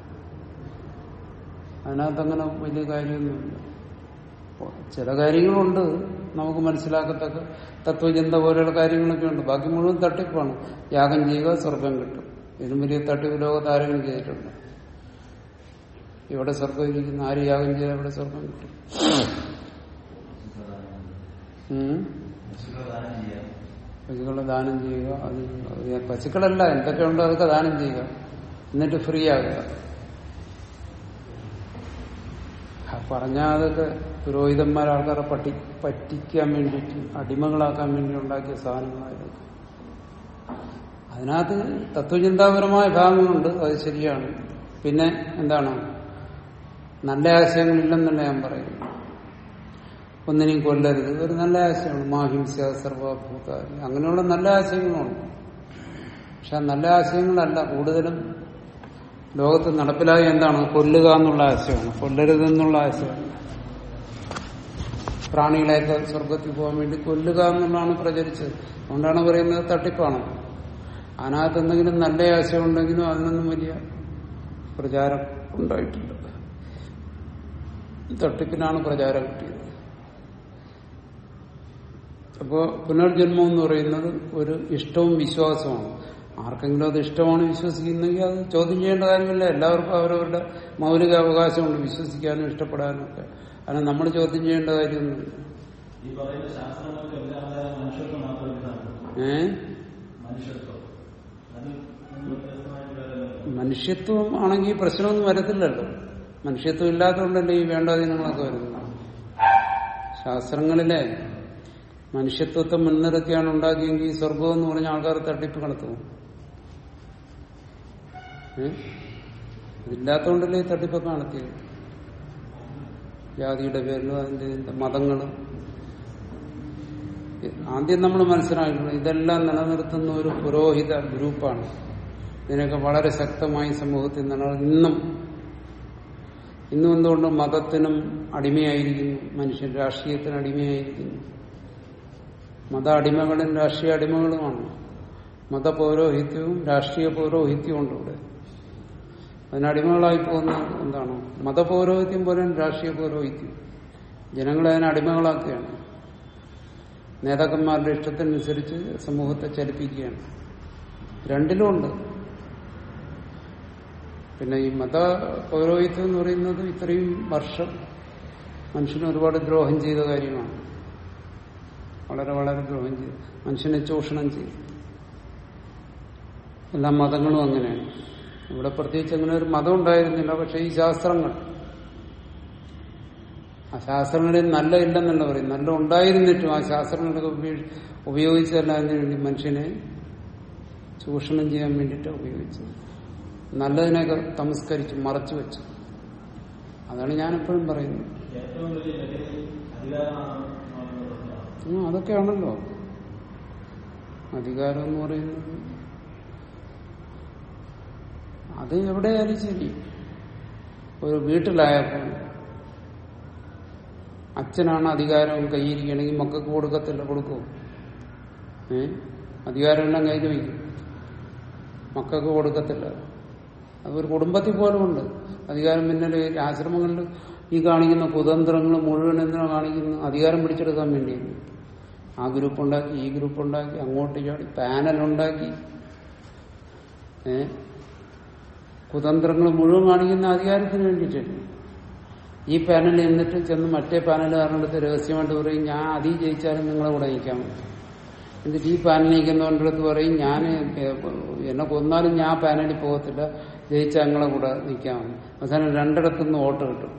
അതിനകത്ത് അങ്ങനെ വലിയ കാര്യമൊന്നുമില്ല അപ്പോ ചില കാര്യങ്ങളുണ്ട് നമുക്ക് മനസ്സിലാക്കത്തക്ക തത്വചിന്ത പോലെയുള്ള കാര്യങ്ങളൊക്കെ ഉണ്ട് ബാക്കി മുഴുവൻ തട്ടിപ്പാണ് യാഗം ചെയ്യുക സ്വർഗം കിട്ടും ഇതിനും വലിയ തട്ടിപ്പ് ലോകത്ത് ആരെങ്കിലും ചെയ്തിട്ടുണ്ട് ഇവിടെ സ്വർഗം ഇരിക്കുന്ന ആര് യാഗം ചെയ്താൽ ഇവിടെ സ്വർഗം കിട്ടും ഉം. പശുക്കളെ ദാനം ചെയ്യുക അത് ചെയ്യുക. പശുക്കളല്ല എന്തൊക്കെ ഉണ്ടോ അതൊക്കെ ദാനം ചെയ്യുക എന്നിട്ട് ഫ്രീ ആകുക ആ പറഞ്ഞാൽ അതൊക്കെ പുരോഹിതന്മാർ ആൾക്കാരെ പട്ടി പറ്റിക്കാൻ വേണ്ടിയിട്ട് അടിമകളാക്കാൻ വേണ്ടി ഉണ്ടാക്കിയ സാധനങ്ങളായതൊക്കെ അതിനകത്ത് തത്വചിന്താപരമായ ഭാഗങ്ങളുണ്ട് അത് ശരിയാണ് പിന്നെ എന്താണ് നല്ല ആശയങ്ങളില്ലെന്നല്ല ഞാൻ പറയുന്നു ഒന്നിനെയും കൊല്ലരുത് ഒരു നല്ല ആശയമാണ് മാഹിംസ സർവഭൂതാരി അങ്ങനെയുള്ള നല്ല ആശയങ്ങളുണ്ട് പക്ഷെ ആ നല്ല ആശയങ്ങളല്ല കൂടുതലും ലോകത്ത് നടപ്പിലായ എന്താണ് കൊല്ലുക എന്നുള്ള ആശയമാണ് കൊല്ലരുതെന്നുള്ള ആശയമാണ് പ്രാണികളെയൊക്കെ സ്വർഗത്തിൽ പോകാൻ വേണ്ടി കൊല്ലുക എന്നുള്ളതാണ് പ്രചരിച്ചത് അതുകൊണ്ടാണ് പറയുന്നത് തട്ടിപ്പാണ് അതിനകത്ത് എന്തെങ്കിലും നല്ല ആശയം ഉണ്ടെങ്കിലും അതിനൊന്നും വലിയ പ്രചാരം ഉണ്ടായിട്ടില്ല തട്ടിപ്പിനാണ് പ്രചാരം കിട്ടിയത് അപ്പോൾ പുനർജന്മം എന്ന് പറയുന്നത് ഒരു ഇഷ്ടവും വിശ്വാസവുമാണ് ആർക്കെങ്കിലും അത് ഇഷ്ടമാണ് വിശ്വസിക്കുന്നെങ്കിൽ അത് ചോദ്യം ചെയ്യേണ്ട കാര്യമില്ല എല്ലാവർക്കും അവരവരുടെ മൗലിക അവകാശമുണ്ട് വിശ്വസിക്കാനും ഇഷ്ടപ്പെടാനും ഒക്കെ അതിനെ നമ്മൾ ചോദ്യം ചെയ്യേണ്ട കാര്യമൊന്നുമില്ല ഈ പറയുന്ന ശാസ്ത്രങ്ങൾക്ക് എല്ലാം അതായത് മനുഷ്യത്വം മാത്രമേ ഇതാണ് ഏ മനുഷ്യത്വം അത് നമ്മൾ വ്യത്യസ്തമായിട്ട് വേറെ മനുഷ്യത്വം ആണെങ്കിൽ പ്രശ്നമൊന്നും വരത്തില്ലല്ലോ മനുഷ്യത്വം ഇല്ലാത്തതുകൊണ്ടല്ലേ ഈ വേണ്ടാധീനങ്ങളൊക്കെ വരുന്നത് ശാസ്ത്രങ്ങളിലെ മനുഷ്യത്വത്തെ മുൻനിർത്തിയാണ് ഉണ്ടാക്കിയെങ്കിൽ ഈ സ്വർഗം എന്ന് പറഞ്ഞ ആൾക്കാർ തട്ടിപ്പ് നടത്തും ഏ? ഇതില്ലാത്തതുകൊണ്ടല്ലേ ഈ തട്ടിപ്പൊക്കെ നടത്തിയത് ജാതിയുടെ പേരിലും അതിന്റെ ഇതിന്റെ മതങ്ങളും ആദ്യം നമ്മൾ മനസ്സിലാക്കണം ഇതെല്ലാം നിലനിർത്തുന്ന ഒരു പുരോഹിത ഗ്രൂപ്പാണ് ഇതിനൊക്കെ വളരെ ശക്തമായി സമൂഹത്തിൽ നിലനിൽ ഇന്നും ഇന്നും എന്തുകൊണ്ട് മതത്തിനും അടിമയായിരിക്കുന്നു മനുഷ്യൻ രാഷ്ട്രീയത്തിന് അടിമയായിരിക്കുന്നു മത അടിമകളും രാഷ്ട്രീയ അടിമകളുമാണ് മതപൗരോഹിത്യവും രാഷ്ട്രീയ പൗരോഹിത്യവും ഉണ്ട് ഇവിടെ അതിനടിമകളായി പോകുന്ന എന്താണ് മതപൗരോഹിത്യം പോലെ രാഷ്ട്രീയ പൗരോഹിത്യം ജനങ്ങളെ അതിനെ അടിമകളാക്കുകയാണ് നേതാക്കന്മാരുടെ ഇഷ്ടത്തിനനുസരിച്ച് സമൂഹത്തെ ചലിപ്പിക്കുകയാണ് രണ്ടിലുമുണ്ട് പിന്നെ ഈ മത പൗരോഹിത്യം എന്ന് പറയുന്നത് ഇത്രയും വർഷം മനുഷ്യന് ഒരുപാട് ദ്രോഹം ചെയ്ത കാര്യമാണ് വളരെ വളരെ ദ്രോഹം ചെയ്തു മനുഷ്യനെ ചൂഷണം ചെയ്തു എല്ലാ മതങ്ങളും അങ്ങനെയാണ് ഇവിടെ പ്രത്യേകിച്ച് അങ്ങനെ ഒരു മതം ഉണ്ടായിരുന്നില്ല പക്ഷെ ഈ ശാസ്ത്രങ്ങൾ ആ ശാസ്ത്രങ്ങളിൽ നല്ല ഇല്ലെന്നല്ല പറയും നല്ല ഉണ്ടായിരുന്നിട്ടും ആ ശാസ്ത്രങ്ങളൊക്കെ ഉപയോഗി- ഉപയോഗിച്ചതല്ല അതിനു വേണ്ടി മനുഷ്യനെ ചൂഷണം ചെയ്യാൻ വേണ്ടിയിട്ട് ഉപയോഗിച്ചത് നല്ലതിനെയൊക്കെ തമസ്കരിച്ചു മറച്ചു വെച്ചു അതാണ് ഞാൻ എപ്പോഴും പറയുന്നത് ഏറ്റവും വലിയ ലഹരി അധികാരമാണ് മാറുന്ന പ്രശ്നമാണ് ഉം, അതൊക്കെയാണല്ലോ അധികാരം എന്ന് പറയുന്നത് അത് എവിടെയായാലും ശരി ഒരു വീട്ടിലായപ്പോൾ അച്ഛനാണ് അധികാരം കൈയിരിക്കണമെങ്കിൽ മക്കൾക്ക് കൊടുക്കത്തില്ല കൊടുക്കും ഏ അധികാരമെല്ലാം കയ്യിൽ വയ്ക്കും മക്കൾക്ക് കൊടുക്കത്തില്ല അതൊരു കുടുംബത്തിൽ പോലും ഉണ്ട് അധികാരം പിന്നീട് ആശ്രമങ്ങളിൽ ഈ കാണിക്കുന്ന കുതന്ത്രങ്ങൾ മുഴുവൻ എന്തിനാ കാണിക്കുന്നു അധികാരം പിടിച്ചെടുക്കാൻ വേണ്ടിയാണ് ആ ഗ്രൂപ്പ് ഉണ്ടാക്കി ഈ ഗ്രൂപ്പ് ഉണ്ടാക്കി അങ്ങോട്ട് ചാടി പാനൽ ഉണ്ടാക്കി ഏ കുതന്ത്രങ്ങൾ മുഴുവൻ കാണിക്കുന്ന അധികാരത്തിന് വേണ്ടിയിട്ടാണ് ഈ പാനലിൽ എന്നിട്ട് ചെന്ന് മറ്റേ പാനലുകാരനടുത്ത് രഹസ്യമായിട്ട് പറയും ഞാൻ അതി ജയിച്ചാലും നിങ്ങളെ കൂടെ നിൽക്കാൻ എന്നിട്ട് ഈ പാനൽ നിൽക്കുന്നവൻ്റെ അടുത്ത് പറയും ഞാൻ എന്നെ കൊന്നാലും ഞാൻ പാനലിൽ പോകത്തില്ല ജയിച്ചാൽ നിങ്ങളെ കൂടെ നിൽക്കാൻ അവസാനം രണ്ടിടത്തുനിന്ന് വോട്ട് കിട്ടും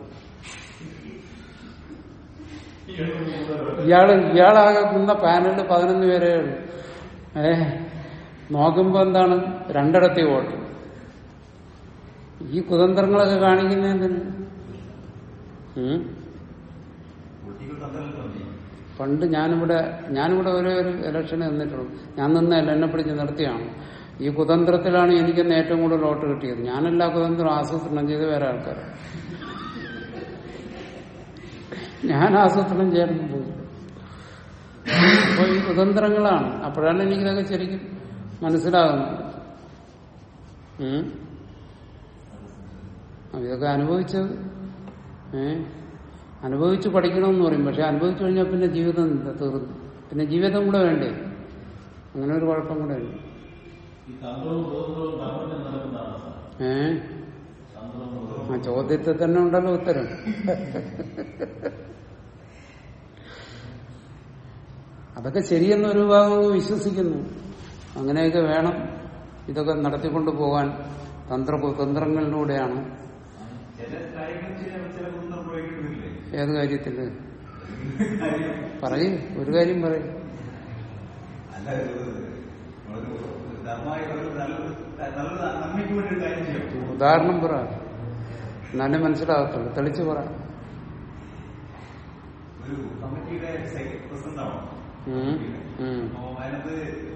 ഇയാള് ഇയാളാകെ നിന്ന പാനലിൽ പതിനൊന്ന് പേരേ ഉള്ളൂ ഏ നോക്കുമ്പോ എന്താണ് രണ്ടിടത്തെ വോട്ട് ഈ കുതന്ത്രങ്ങളൊക്കെ കാണിക്കുന്ന എന്തിന് ഉം? കുട്ടികൾ തന്ത്രത്തിൽ പണ്ട് ഞാനിവിടെ ഞാനിവിടെ ഒരേ ഒരു ഇലക്ഷന് നിന്നിട്ടുള്ളൂ ഞാൻ നിന്നല്ല എന്നെ പിടിച്ച് നിർത്തിയാണ് ഈ കുതന്ത്രത്തിലാണ് എനിക്കെന്ന് ഏറ്റവും കൂടുതൽ വോട്ട് കിട്ടിയത് ഞാനെല്ലാ കുതന്ത്രം ആസൂത്രണം ചെയ്ത് വേറെ ആൾക്കാർ ഞാൻ ആസൂത്രണം ചെയ്യാൻ പോയി അപ്പൊ ഈ കുതന്ത്രങ്ങളാണ് അപ്പോഴാണ് എനിക്കിതൊക്കെ ശരിക്കും മനസ്സിലാകുന്നത് ഉം. അപ്പൊ ഇതൊക്കെ അനുഭവിച്ചത് ഏ അനുഭവിച്ച് പഠിക്കണമെന്ന് പറയും പക്ഷെ അനുഭവിച്ചു കഴിഞ്ഞാൽ പിന്നെ ജീവിതം ഇല്ല തീർന്നു പിന്നെ ജീവിതം കൂടെ വേണ്ടേ അങ്ങനെ ഒരു കുഴപ്പം കൂടെ ഉണ്ട് ഈ തന്ത്രവും ബോധവും കർമ്മത്തിൽ നടക്കുന്നതാണ് സാർ ഏ തന്ത്രവും ബോധവും ആ ചോദ്യത്തിൽ തന്നെ ഉണ്ടല്ലോ ഉത്തരം അതൊക്കെ ശരിയെന്ന് ഒരു വിഭാഗം വിശ്വസിക്കുന്നു അങ്ങനെയൊക്കെ വേണം ഇതൊക്കെ നടത്തിക്കൊണ്ടു പോകാൻ തന്ത്രകുതന്ത്രങ്ങളിലൂടെയാണ് ചില കാര്യങ്ങൾ ചില ചില കുന്തം പ്രയോഗിക്കുന്നില്ലേ ഏത് കാര്യത്തില് കാര്യം പറയും ഒരു കാര്യം പറയും അല്ല ഒരു ഒരു ധർമ്മമായി ഒരു നല്ലൊരു നല്ലൊരു നന്മയ്ക്ക് വേണ്ടി ഒരു കാര്യം ചെയ്യും ഉദാഹരണം പറ എന്നാലേ മനസ്സിലാകത്തുള്ളൂ തെളിച്ച് പറ ഒരു കമ്മിറ്റിയുടെ പ്രസിഡന്റ് ആവണം ഉം, ഉം, അപ്പോ അതിനകത്ത്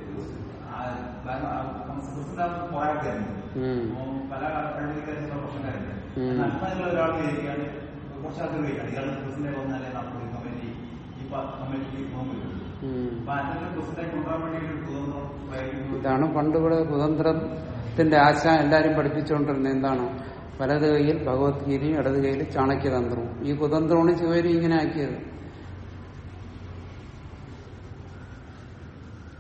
പ്രസിഡന്റ് കുറെ ആൾക്കാരുണ്ട് ഉം, അപ്പോ പല കഴിവിക്കാരുള്ള പ്രശ്നക്കാരുണ്ട് ഉം. നന്മയുള്ള ഒരാൾ ജയിക്കാണ് കുറച്ച് ആൾക്കാർ ജയിക്കാണ് ഇയാൾ പ്രസിഡന്റ് വന്നാലേ നമുക്ക് കമ്മിറ്റി ഈ കമ്മിറ്റിക്ക് പോകാൻ പറ്റും ഉം. അപ്പൊ അതിന്റെ പ്രസിഡന്റ് കൊണ്ടുപോകാൻ വേണ്ടി ഒരു തോന്നുന്നു പ്രയോഗിക്കുന്നു ഇതാണ് പണ്ട് ഇവിടെ കുതന്ത്രത്തിന്റെ ആശ എല്ലാരും പഠിപ്പിച്ചുകൊണ്ടിരുന്നത് എന്താണ് വലത് കൈയിൽ ഭഗവത്ഗീതയും ഇടത് കൈയിൽ ചാണക്യതന്ത്രവും ഈ കുതന്ത്രമാണ് ശിവരി ഇങ്ങനെ ആക്കിയത്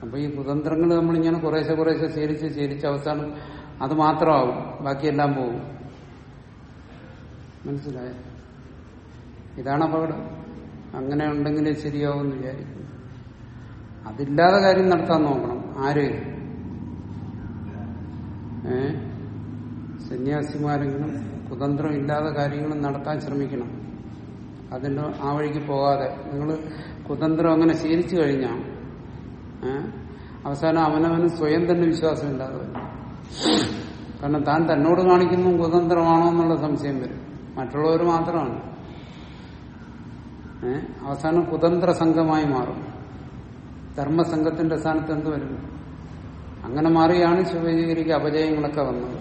അപ്പൊ ഈ കുതന്ത്രങ്ങൾ നമ്മളിങ്ങനെ കുറേശ്ശെ കുറേശ്ശെ ശീലിച്ച് ശീലിച്ച് അവസാനം അത് മാത്രമാവും ബാക്കിയെല്ലാം പോകും മനസ്സിലായോ ഇതാണ് അപകടം അങ്ങനെ ഉണ്ടെങ്കിലേ ശരിയാവുമെന്ന് വിചാരിക്കുന്നു അതില്ലാതെ കാര്യം നടത്താൻ നോക്കണം ആര് ഏ സന്യാസിമാരെങ്കിലും കുതന്ത്രം ഇല്ലാതെ കാര്യങ്ങൾ നടത്താൻ ശ്രമിക്കണം അതിന്റെ ആ വഴിക്ക് പോകാതെ നിങ്ങൾ കുതന്ത്രം അങ്ങനെ ശീലിച്ചു കഴിഞ്ഞാൽ ഏ അവസാനം അവനവന് സ്വയം തന്നെ വിശ്വാസമില്ലാതെ വരും കാരണം താൻ തന്നോട് കാണിക്കുന്നു കുതന്ത്രമാണോ എന്നുള്ള സംശയം വരും മറ്റുള്ളവർ മാത്രമാണ് ഏ അവസാനം കുതന്ത്ര സംഘമായി മാറും ധർമ്മസംഘത്തിന്റെ സ്ഥാനത്ത് എന്ത് വരും അങ്ങനെ മാറിയാണ് ശിവഗിരിക്ക് അപജയങ്ങളൊക്കെ വന്നത്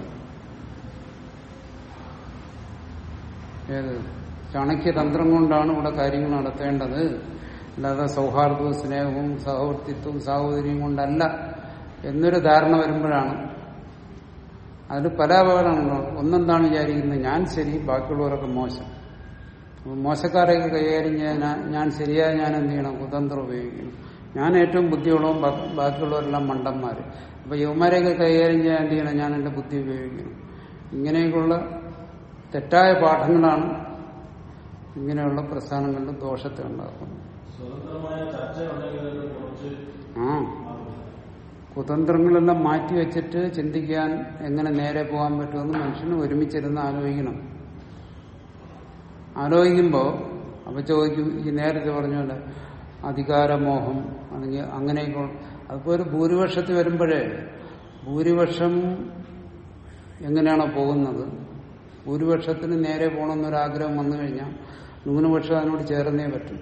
ഏത് ചാണക്യതന്ത്രം കൊണ്ടാണ് ഇവിടെ കാര്യങ്ങൾ നടത്തേണ്ടത് അല്ലാതെ സൗഹാർദ്ദവും സ്നേഹവും സഹവർത്തിത്വവും സാഹോദര്യവും കൊണ്ടല്ല എന്നൊരു ധാരണ വരുമ്പോഴാണ് അതിൽ പല അപകടങ്ങളുണ്ട് ഒന്നെന്താണ് വിചാരിക്കുന്നത് ഞാൻ ശരി ബാക്കിയുള്ളവരൊക്കെ മോശം അപ്പൊ മോശക്കാരെയൊക്കെ കൈകാര്യം ചെയ്യാൻ ഞാൻ- ഞാൻ ശരിയായ ഞാൻ എന്ത് ചെയ്യണം കുതന്ത്രം ഉപയോഗിക്കണം ഞാൻ ഏറ്റവും ബുദ്ധിയുള്ളവും ബാ- ബാക്കിയുള്ളവരെല്ലാം മണ്ടന്മാര് അപ്പൊ യുവമാരെയൊക്കെ കൈകാര്യം ചെയ്യാൻ എന്ത് ചെയ്യണം ഞാൻ എന്റെ ബുദ്ധി ഉപയോഗിക്കണം ഇങ്ങനെയൊക്കെയുള്ള തെറ്റായ പാഠങ്ങളാണ് ഇങ്ങനെയുള്ള പ്രസ്ഥാനങ്ങളുടെ ദോഷത്തെ ഉണ്ടാക്കുന്നത് സ്വതന്ത്രമായ ചർച്ച ഉണ്ടെങ്കിൽ അത് കുറച്ച് ആ ആവും. കുതന്ത്രങ്ങളെല്ലാം മാറ്റി വെച്ചിട്ട് ചിന്തിക്കാൻ എങ്ങനെ നേരെ പോകാൻ പറ്റുമെന്ന് മനുഷ്യന് ഒരുമിച്ചിരുന്ന് ആലോചിക്കണം ആലോചിക്കുമ്പോൾ അപ്പൊ ചോദിക്കും ഈ നേരത്തെ പറഞ്ഞ പോലെ അധികാരമോഹം അല്ലെങ്കിൽ അങ്ങനെയൊക്കെ അതിപ്പോ ഒരു ഭൂരിപക്ഷത്തിൽ വരുമ്പോഴേ ഭൂരിപക്ഷം എങ്ങനെയാണോ പോകുന്നത് ഭൂരിപക്ഷത്തിന് നേരെ പോകണമെന്നൊരാഗ്രഹം വന്നു കഴിഞ്ഞാൽ ന്യൂനപക്ഷം അതിനോട് ചേർന്നേ പറ്റും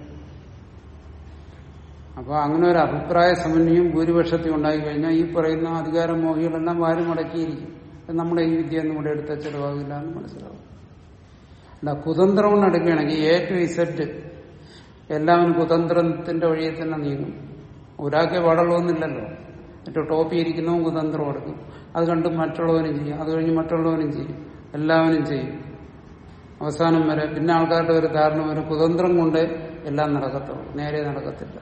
അപ്പൊ അങ്ങനെ ഒരു അഭിപ്രായ സമന്വയം ഭൂരിപക്ഷത്തിൽ ഉണ്ടായി കഴിഞ്ഞാൽ ഈ പറയുന്ന അധികാരമോഹികളെല്ലാം വാരി മടക്കിയിരിക്കും അത് നമ്മുടെ ഈ വിദ്യ ഒന്നും ഇവിടെ എടുത്ത ചെലവാകില്ല എന്ന് മനസ്സിലാവും അല്ല കുതന്ത്രം കൊണ്ട് എടുക്കുകയാണെങ്കിൽ എ ടു ഇസെറ്റ് എല്ലാവരും കുതന്ത്രത്തിന്റെ വഴിയെ തന്നെ നീങ്ങും ഒരാൾക്കേ പാടുള്ളൂന്നില്ലല്ലോ ഏറ്റവും ടോപ്പിൽ ഇരിക്കുന്നവൻ കുതന്ത്രം എടുക്കും അത് കണ്ട് മറ്റുള്ളവനും ചെയ്യും അത് കഴിഞ്ഞ് മറ്റുള്ളവനും ചെയ്യും എല്ലാവരും ചെയ്യും അവസാനം വരെ പിന്നെ ആൾക്കാരുടെ ഒരു ധാരണ വരെ കുതന്ത്രം കൊണ്ട് എല്ലാം നടക്കത്തുള്ളൂ നേരെ നടക്കത്തില്ല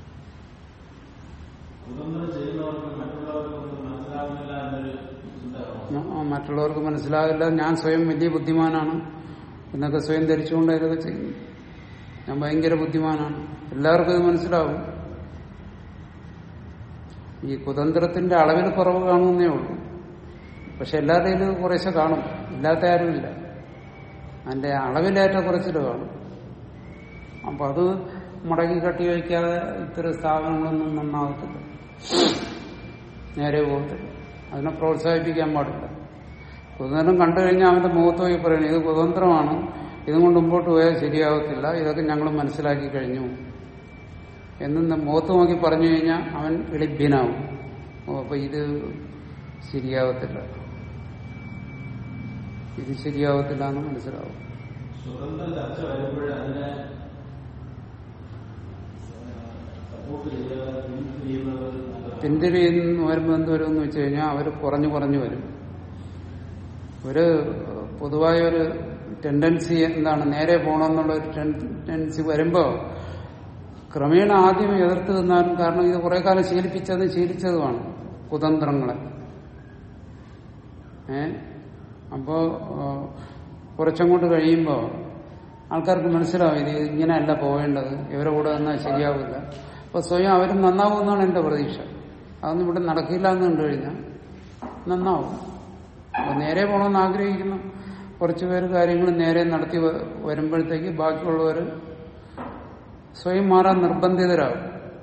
സ്വതന്ത്രം ചെയ്യുന്നവർക്ക് മറ്റുള്ളവർക്കൊന്നും മനസ്സിലാവുന്നില്ല എന്നൊരു ചിന്ത കാണും. ആ, മറ്റുള്ളവർക്ക് മനസ്സിലാകില്ല ഞാൻ സ്വയം വലിയ ബുദ്ധിമാനാണ് എന്നൊക്കെ സ്വയം ധരിച്ചുകൊണ്ട് ഇതൊക്കെ ചെയ്യും ഞാൻ ഭയങ്കര ബുദ്ധിമാനാണ് എല്ലാവർക്കും ഇത് മനസ്സിലാവും ഈ കുതന്ത്രത്തിന്റെ അളവിൽ കുറവ് കാണുന്നേ ഉള്ളൂ പക്ഷെ എല്ലാവരുടെയും ഇത് കുറേശ്ശെ കാണും ഇല്ലാത്ത ആരുമില്ല അതിന്റെ അളവിലേറ്റ കുറച്ചിൽ കാണും അപ്പൊ അത് മുടക്കി കട്ടി വയ്ക്കാതെ ഇത്തരം സ്ഥാപനങ്ങളൊന്നും നന്നാവത്തില്ല നേരെ പോകത്തില്ല അതിനെ പ്രോത്സാഹിപ്പിക്കാൻ പാടില്ല കുതന്ത്രം കണ്ടു കഴിഞ്ഞാൽ അവന്റെ മുഖത്ത് പോയി പറയണം ഇത് കുതന്ത്രമാണ് ഇതും കൊണ്ട് മുമ്പോട്ട് പോയാൽ ശരിയാവത്തില്ല ഇതൊക്കെ ഞങ്ങൾ മനസ്സിലാക്കി കഴിഞ്ഞു എന്ന് മുഖത്ത് നോക്കി പറഞ്ഞു കഴിഞ്ഞാൽ അവൻ എളിഭ്യനാവും ഓ അപ്പൊ ഇത് ശരിയാവത്തില്ല ഇത് ശരിയാവത്തില്ല എന്ന് മനസ്സിലാവും സ്വതന്ത്ര ചർച്ച വരുമ്പോൾ അതിനെ സപ്പോർട്ട് ചെയ്യാതെ പിന്തിരിയുന്നവർ നല്ലതാണ്. പിന്തിരിയുന്ന വരുമ്പോൾ എന്ത് വരും എന്ന് വെച്ച് കഴിഞ്ഞാൽ അവർ കുറഞ്ഞു കുറഞ്ഞു വരും ഒരു പൊതുവായ ഒരു ടെൻഡൻസി എന്താണ് നേരെ പോകണമെന്നുള്ള ഒരു ടെൻഡൻസി വരുമ്പോൾ ക്രമേണ ആദ്യം എതിർത്ത് നിന്നാലും കാരണം ഇത് കുറെ കാലം ശീലിപ്പിച്ചതും ശീലിച്ചതുമാണ് കുതന്ത്രങ്ങളെ ഏ അപ്പോ ആ, കുറച്ചങ്ങോട്ട് കഴിയുമ്പോൾ ആൾക്കാർക്ക് മനസ്സിലാവും ഇത് ഇങ്ങനെയല്ല പോവേണ്ടത് ഇവരെ കൂടെ നിന്നാൽ ശരിയാവില്ല അപ്പൊ സ്വയം അവരും നന്നാവുമെന്നാണ് എന്റെ പ്രതീക്ഷ അതൊന്നും ഇവിടെ നടക്കില്ല എന്ന് കണ്ടു കഴിഞ്ഞാൽ നന്നാവും അപ്പൊ നേരെ പോകണമെന്ന് ആഗ്രഹിക്കുന്നു കുറച്ചു പേര് കാര്യങ്ങൾ നേരെ നടത്തി വ- വരുമ്പോഴത്തേക്ക് ബാക്കിയുള്ളവർ സ്വയം മാറാൻ നിർബന്ധിതരാകും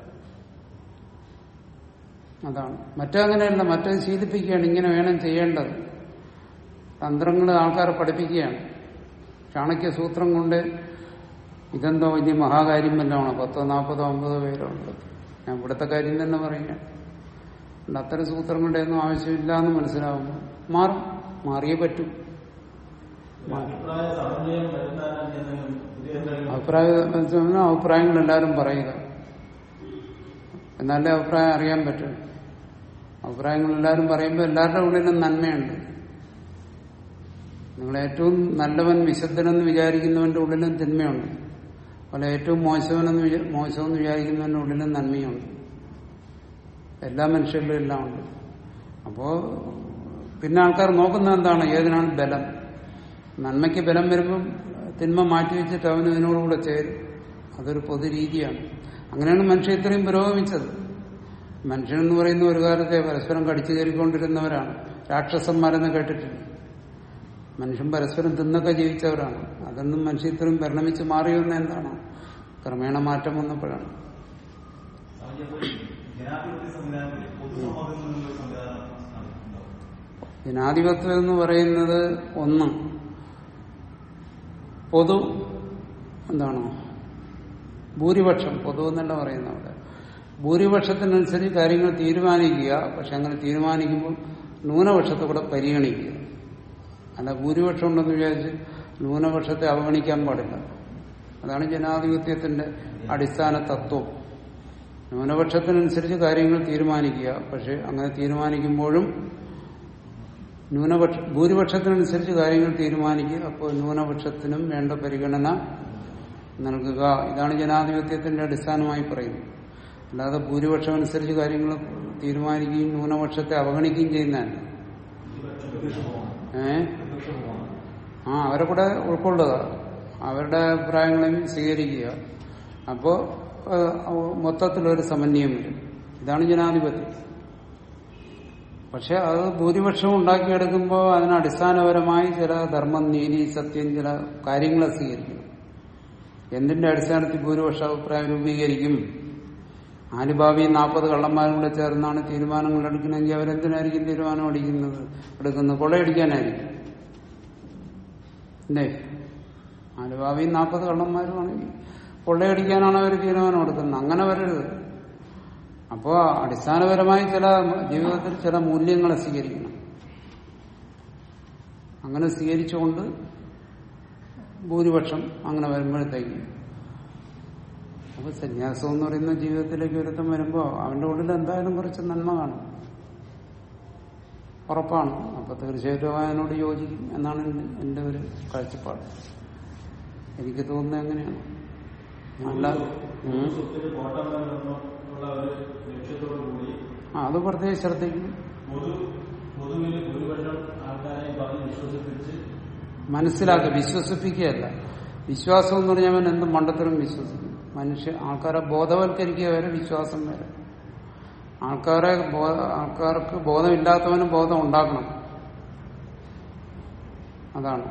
അതാണ് മറ്റങ്ങനെയല്ല മറ്റത് ശീലിപ്പിക്കുകയാണ് ഇങ്ങനെ വേണം ചെയ്യേണ്ടത് തന്ത്രങ്ങൾ ആൾക്കാരെ പഠിപ്പിക്കുകയാണ് ചാണക്യ സൂത്രം കൊണ്ട് ഇതെന്തോ വലിയ മഹാകാര്യം വല്ലതാണ് പത്തോ നാൽപ്പതോ അമ്പതോ പേരോ ഉള്ളത് ഞാൻ ഇവിടുത്തെ കാര്യം തന്നെ പറയുകയാണ് അതുകൊണ്ട് അത്തരം സൂത്രങ്ങളുടെ ഒന്നും ആവശ്യമില്ല എന്ന് മനസ്സിലാവുമ്പോൾ മാറും മാറിയേ പറ്റൂ അഭിപ്രായ സമന്വയം വരുത്താൻ എന്തെങ്കിലും പുതിയ എന്തെങ്കിലും അഭിപ്രായ അഭിപ്രായങ്ങൾ എല്ലാവരും പറയുക എന്നാലേ അഭിപ്രായം അറിയാൻ പറ്റും അഭിപ്രായങ്ങൾ എല്ലാവരും പറയുമ്പോൾ എല്ലാവരുടെ ഉള്ളിലും നന്മയുണ്ട് നിങ്ങൾ ഏറ്റവും നല്ലവൻ വിശുദ്ധനെന്ന് വിചാരിക്കുന്നവന്റെ ഉള്ളിലും തിന്മയുണ്ട് അതുപോലെ ഏറ്റവും മോശവനെന്ന് വിചാ- മോശമെന്ന് വിചാരിക്കുന്നവന്റെ ഉള്ളിലും നന്മയുണ്ട് എല്ലാ മനുഷ്യരിലും എല്ലാം ഉണ്ട് അപ്പോ പിന്നെ ആൾക്കാർ നോക്കുന്ന എന്താണ് ഏതിനാണ് ബലം നന്മയ്ക്ക് ബലം വരുമ്പം തിന്മ മാറ്റിവെച്ചിട്ട് അവന് ഇതിനോടുകൂടെ ചേരും അതൊരു പൊതു രീതിയാണ് അങ്ങനെയാണ് മനുഷ്യൻ ഇത്രയും പുരോഗമിച്ചത് മനുഷ്യൻ എന്ന് പറയുന്ന ഒരു കാലത്തെ പരസ്പരം കടിച്ചു കയറിക്കൊണ്ടിരുന്നവരാണ് രാക്ഷസന്മാരെന്ന് കേട്ടിട്ടില്ല മനുഷ്യൻ പരസ്പരം തിന്നൊക്കെ ജീവിച്ചവരാണ് അതൊന്നും മനുഷ്യൻ ഇത്രയും പരിണമിച്ച് മാറിയെന്ന് എന്താണ് ക്രമേണ മാറ്റം വന്നപ്പോഴാണ് സ്വാമിജി, അപ്പോൾ ഈ ജനാധിപത്യ സംവിധാനത്തിൽ പൊതുസമ്മതം എന്നുള്ള സംവിധാനം ഉണ്ടോ? ജനാധിപത്യം എന്ന് പറയുന്നത് ഒന്ന് പൊതു എന്താണ് ഭൂരിപക്ഷം പൊതു എന്നല്ല പറയുന്ന അവിടെ ഭൂരിപക്ഷത്തിനനുസരിച്ച് കാര്യങ്ങൾ തീരുമാനിക്കുക പക്ഷെ അങ്ങനെ തീരുമാനിക്കുമ്പോൾ ന്യൂനപക്ഷത്തെ കൂടെ പരിഗണിക്കുക അല്ല ഭൂരിപക്ഷം ഉണ്ടെന്ന് വിചാരിച്ച് ന്യൂനപക്ഷത്തെ അവഗണിക്കാൻ പാടില്ല അതാണ് ജനാധിപത്യത്തിന്റെ അടിസ്ഥാന തത്വം ന്യൂനപക്ഷത്തിനനുസരിച്ച് കാര്യങ്ങൾ തീരുമാനിക്കുക പക്ഷെ അങ്ങനെ തീരുമാനിക്കുമ്പോഴും ന്യൂനപക്ഷ ഭൂരിപക്ഷത്തിനനുസരിച്ച് കാര്യങ്ങൾ തീരുമാനിക്കുക അപ്പോൾ ന്യൂനപക്ഷത്തിനും വേണ്ട പരിഗണന നൽകുക ഇതാണ് ജനാധിപത്യത്തിന്റെ അടിസ്ഥാനമായി പറയുന്നത് അല്ലാതെ ഭൂരിപക്ഷം അനുസരിച്ച് കാര്യങ്ങൾ തീരുമാനിക്കുകയും ന്യൂനപക്ഷത്തെ അവഗണിക്കുകയും ചെയ്യുന്നതല്ല ഏ ആ അവരെ കൂടെ ഉൾക്കൊള്ളുക അവരുടെ അഭിപ്രായങ്ങളെയും സ്വീകരിക്കുക അപ്പോ ഏഹ്, മൊത്തത്തിലൊരു സമന്വയം വരും ഇതാണ് ജനാധിപത്യം പക്ഷെ അത് ഭൂരിപക്ഷം ഉണ്ടാക്കിയെടുക്കുമ്പോൾ അതിന് അടിസ്ഥാനപരമായി ചില ധർമ്മം നീതി സത്യം ചില കാര്യങ്ങളെ സ്വീകരിക്കണം എന്തിന്റെ അടിസ്ഥാനത്തിൽ ഭൂരിപക്ഷ അഭിപ്രായം രൂപീകരിക്കും ആലുഭാവി നാൽപ്പത് കള്ളന്മാരും കൂടെ ചേർന്നാണ് തീരുമാനങ്ങൾ എടുക്കണമെങ്കിൽ അവരെന്തിനായിരിക്കും തീരുമാനം അടിക്കുന്നത് എടുക്കുന്നത് കൊള്ളയടിക്കാനായിരിക്കും അല്ലേ ആലുഭാവി നാൽപ്പത് കള്ളന്മാരുമാണെങ്കിൽ കൊള്ളയടിക്കാനാണ് അവർ തീരുമാനം എടുക്കുന്നത് അങ്ങനെ വരരുത് അപ്പോ അടിസ്ഥാനപരമായി ചില ജീവിതത്തിൽ ചില മൂല്യങ്ങളെ സ്വീകരിക്കണം അങ്ങനെ സ്വീകരിച്ചുകൊണ്ട് ഭൂരിപക്ഷം അങ്ങനെ വരുമ്പോഴത്തേക്ക് അപ്പൊ സന്യാസം എന്ന് പറയുന്ന ജീവിതത്തിലേക്ക് ഒരുത്തം വരുമ്പോ അവന്റെ ഉള്ളിൽ എന്തായാലും കുറച്ച് നന്മ കാണും ഉറപ്പാണ് അപ്പൊ തീർച്ചയായിട്ടും അതിനോട് യോജിക്കും എന്നാണ് എന്റെ- എന്റെ ഒരു കാഴ്ചപ്പാട് എനിക്ക് തോന്നുന്നത് എങ്ങനെയാണ് അല്ല ഉം. സ്വത്തിന് കോട്ടം വരണം എന്നുള്ള ഒരു ലക്ഷ്യത്തോടു കൂടി ആ, അത് പ്രത്യേകം ശ്രദ്ധിക്കും പൊതു പൊതുവിൽ ഭൂരിപക്ഷം ആൾക്കാരെ പറഞ്ഞ് വിശ്വസിപ്പിച്ച് മനസ്സിലാക്കുക വിശ്വസിപ്പിക്കുകയല്ല വിശ്വാസം എന്ന് പറഞ്ഞാൽ അവൻ എന്ത് മണ്ടത്തരം വിശ്വസിക്കും മനുഷ്യ ആൾക്കാരെ ബോധവൽക്കരിക്കുക വരെ വിശ്വാസം വരെ ആൾക്കാരെ ബോ- ആൾക്കാർക്ക് ബോധമില്ലാത്തവന് ബോധം ഉണ്ടാക്കണം അതാണ്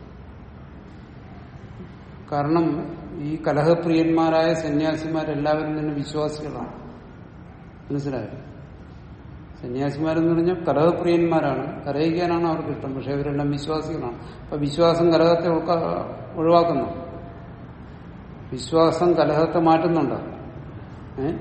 കാരണം ഈ കലഹപ്രിയന്മാരായ സന്യാസിമാരെല്ലാവരും തന്നെ വിശ്വാസികളാണ് മനസ്സിലായോ സന്യാസിമാരെന്ന് പറഞ്ഞാൽ കലഹപ്രിയന്മാരാണ് കലഹിക്കാനാണ് അവർക്ക് ഇഷ്ടം പക്ഷെ അവരെല്ലാം വിശ്വാസികളാണ് അപ്പൊ വിശ്വാസം കലഹത്തെ ഉൾക്ക- ഒഴിവാക്കുന്നു വിശ്വാസം കലഹത്തെ മാറ്റുന്നുണ്ടോ ഏ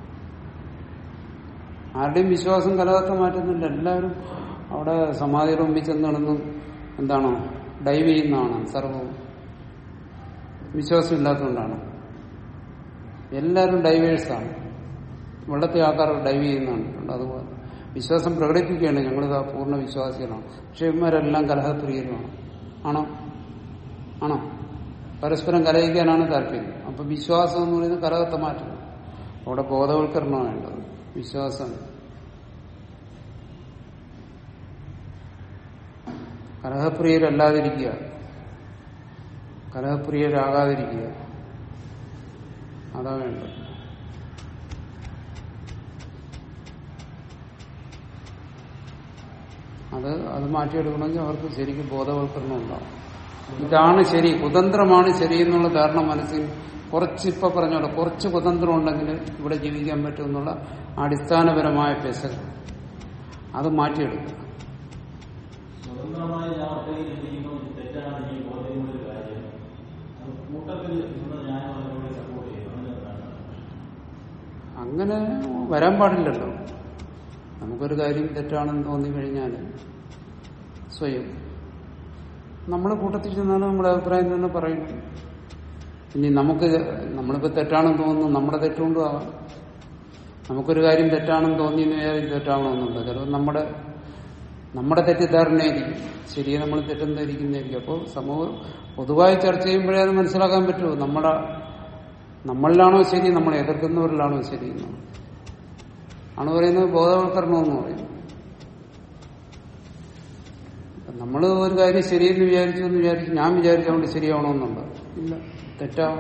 ആരുടെയും വിശ്വാസം കലഹത്തെ മാറ്റുന്നില്ല എല്ലാവരും അവിടെ സമാധിയുടെ മുമ്പിൽ ചെന്ന് നടന്ന് എന്താണോ ഡൈവ് ചെയ്യുന്നതാണ് സർവവും വിശ്വാസമില്ലാത്തതുകൊണ്ടാണ് എല്ലാവരും ഡൈവേഴ്സാണ് വെള്ളത്തിൽ ആൾക്കാർ ഡൈവ് ചെയ്യുന്നുണ്ട് അതുപോലെ വിശ്വാസം പ്രകടിപ്പിക്കുകയാണ് ഞങ്ങളിതാ പൂർണ്ണ വിശ്വാസികളാണ് പക്ഷെ ഇവന്മാരെല്ലാം കലഹപ്രിയരുമാണ് ആണോ ആണോ പരസ്പരം കലഹിക്കാനാണ് താല്പര്യം അപ്പൊ വിശ്വാസം എന്ന് പറയുന്നത് കലഹത്തെ മാറ്റണം അവിടെ ബോധവൽക്കരണമാണ് വേണ്ടത് വിശ്വാസം കലഹപ്രിയരല്ലാതിരിക്കുക കലഹപ്രിയരാകാതിരിക്കുക അതാ വേണ്ടത് അത് അത് മാറ്റിയെടുക്കണമെങ്കിൽ അവർക്ക് ശരിക്കും ബോധവൽക്കരണം ഉണ്ടാവും ഇതാണ് ശരി കുതന്ത്രമാണ് ശരി എന്നുള്ള ധാരണ മനസ്സിൽ കുറച്ച് ഇപ്പൊ പറഞ്ഞോളൂ കുറച്ച് കുതന്ത്രം ഉണ്ടെങ്കിൽ ഇവിടെ ജീവിക്കാൻ പറ്റും എന്നുള്ള അടിസ്ഥാനപരമായ പെശക് അത് മാറ്റിയെടുക്കുക സ്വതന്ത്രമായി ഞാൻ ഒറ്റയ്ക്ക് ചിന്തിക്കുമ്പോൾ തെറ്റാണ് എനിക്ക് ബോധ്യമുള്ള ഒരു കാര്യം അത് കൂട്ടത്തിൽ നിന്ന് ഞാൻ അതിനോട് സപ്പോർട്ട് ചെയ്യും അങ്ങനെ അങ്ങനെ വരാൻ പാടില്ലല്ലോ നമുക്കൊരു കാര്യം തെറ്റാണെന്ന് തോന്നി കഴിഞ്ഞാൽ സ്വയം നമ്മൾ കൂട്ടത്തിൽ ചെന്നാലും നമ്മുടെ അഭിപ്രായം തന്നെ പറയണം ഇനി നമുക്ക് നമ്മളിപ്പോ തെറ്റാണെന്ന് തോന്നുന്നു നമ്മുടെ തെറ്റുകൊണ്ടും ആവാം നമുക്കൊരു കാര്യം തെറ്റാണെന്ന് തോന്നിയെന്ന് വിചാരിച്ച് തെറ്റാവണമെന്നുണ്ട് ചിലപ്പോൾ നമ്മുടെ നമ്മുടെ തെറ്റിദ്ധാരണയായിരിക്കും ശരിയെ നമ്മൾ തെറ്റെന്തായിരിക്കുന്നതായിരിക്കും അപ്പോൾ സമൂഹം പൊതുവായി ചർച്ച ചെയ്യുമ്പോഴേ അത് മനസ്സിലാക്കാൻ പറ്റുമോ നമ്മുടെ നമ്മളിലാണോ ശരി നമ്മളെ എതിർക്കുന്നവരിലാണോ ശരി എന്ന് ആണ് പറയുന്നത് ബോധവൽക്കരണം എന്ന് പറയും നമ്മൾ ഒരു കാര്യം ശരിയെന്ന് വിചാരിച്ചു എന്ന് വിചാരിച്ചു ഞാൻ വിചാരിച്ചുകൊണ്ട് ശരിയാവണമെന്നുണ്ട് ഇല്ല തെറ്റാവും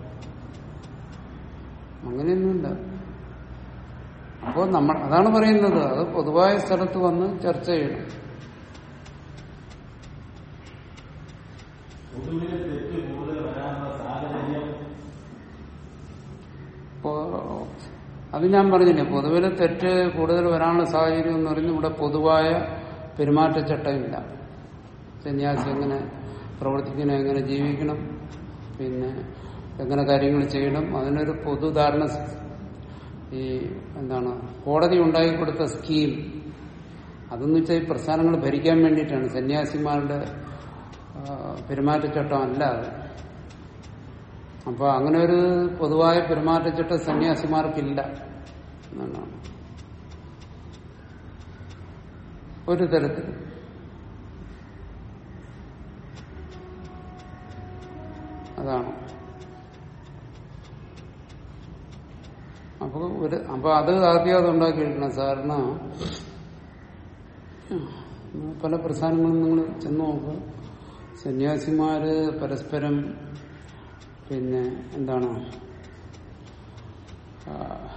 അങ്ങനെയൊന്നുമില്ല അപ്പോൾ നമ്മൾ അതാണ് പറയുന്നത് അത് പൊതുവായ സ്ഥലത്ത് വന്ന് ചർച്ച ചെയ്യണം പൊതുവിലെ തെറ്റ് കൂടുതൽ വരാനുള്ള സാഹചര്യം ഇപ്പോ അത് ഞാൻ പറഞ്ഞില്ലേ പൊതുവിലെ തെറ്റ് കൂടുതൽ വരാനുള്ള സാഹചര്യം എന്ന് പറയുന്നത് ഇവിടെ പൊതുവായ പെരുമാറ്റച്ചട്ടമില്ല സന്യാസി എങ്ങനെ പ്രവർത്തിക്കണം എങ്ങനെ ജീവിക്കണം പിന്നെ എങ്ങനെ കാര്യങ്ങൾ ചെയ്യണം അതിനൊരു പൊതുധാരണ സ് ഈ എന്താണ് കോടതി ഉണ്ടാക്കി കൊടുത്ത സ്കീം അതെന്ന് വെച്ചാൽ ഈ പ്രസ്ഥാനങ്ങൾ ഭരിക്കാൻ വേണ്ടിയിട്ടാണ് സന്യാസിമാരുടെ ആ, പെരുമാറ്റച്ചട്ടം അല്ല അത് അപ്പൊ അങ്ങനെ ഒരു പൊതുവായ പെരുമാറ്റച്ചട്ട സന്യാസിമാർക്കില്ല എന്നാണ് ഒരു തരത്തിൽ അതാണ് അപ്പൊ ഒരു അപ്പൊ അത് ആദ്യം അത് ഉണ്ടാക്കിയിരിക്കണം സാറിന് പല പ്രസ്ഥാനങ്ങളും നിങ്ങൾ ചെന്ന് നോക്കുക സന്യാസിമാര് പരസ്പരം പിന്നെ എന്താണ് ആ,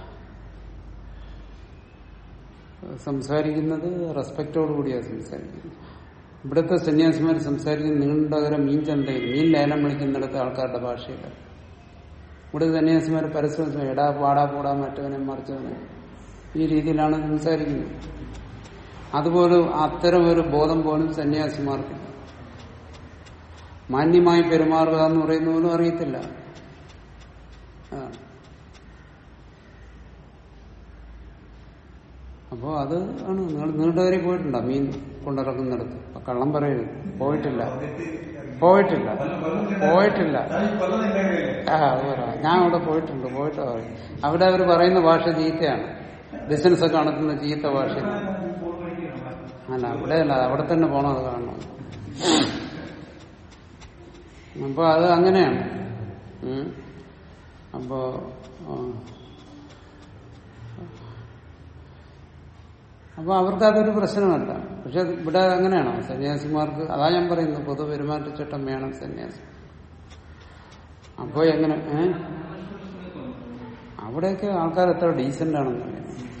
സംസാരിക്കുന്നത് റെസ്പെക്റ്റോടു കൂടിയാണ് സംസാരിക്കുന്നത് ഇവിടുത്തെ സന്യാസിമാർ സംസാരിക്കുന്നത് നീണ്ടകരം മീൻ ചന്തയിൽ മീൻ ലേലം വിളിക്കുന്നിടത്ത് ആൾക്കാരുടെ ഭാഷയില്ല ഇവിടെ സന്യാസിമാർ പരസ്പരം സംസാരിക്കും. എടാ പാടാ പോടാ മറ്റവനെ മറിച്ചവനെ ഈ രീതിയിലാണ് സംസാരിക്കുന്നത് അതുപോലും അത്തരം ഒരു ബോധം പോലും സന്യാസിമാർക്കില്ല മാന്യമായി പെരുമാറുക എന്ന് പറയുന്ന പോലും അറിയത്തില്ല അതാണ്. അപ്പോ അത് ആണ് നിങ്ങൾ നീണ്ടകരി പോയിട്ടുണ്ടോ മീൻ കൊണ്ടിറക്കുന്നിടത്ത് അപ്പൊ കള്ളം പറയരുത് പോയിട്ടില്ല പോയിട്ടില്ല പോയിട്ടില്ല ആ അത് പറ ഞാൻ അവിടെ പോയിട്ടുണ്ട് പോയിട്ട് പറയും അവിടെ അവർ പറയുന്ന ഭാഷ ചീത്തയാണ് ബിസിനസ് ഒക്കെ നടത്തുന്ന ചീത്ത ഭാഷ അല്ല അവിടെ അല്ല അവിടെ തന്നെ പോണം അത് കാണണം അപ്പൊ അത് അങ്ങനെയാണ് ഉം. അപ്പോ ആ. അപ്പൊ അവർക്ക് അതൊരു പ്രശ്നമല്ല പക്ഷെ ഇവിടെ അങ്ങനെയാണോ സന്യാസിമാർക്ക് അതാ ഞാൻ പറയുന്നത് പൊതു പെരുമാറ്റച്ചട്ടം വേണം സന്യാസി അപ്പോ എങ്ങനെ ഏ അവിടെയൊക്കെ ആൾക്കാർ എത്ര ഡീസന്റ് ആണെന്ന് അറിയാം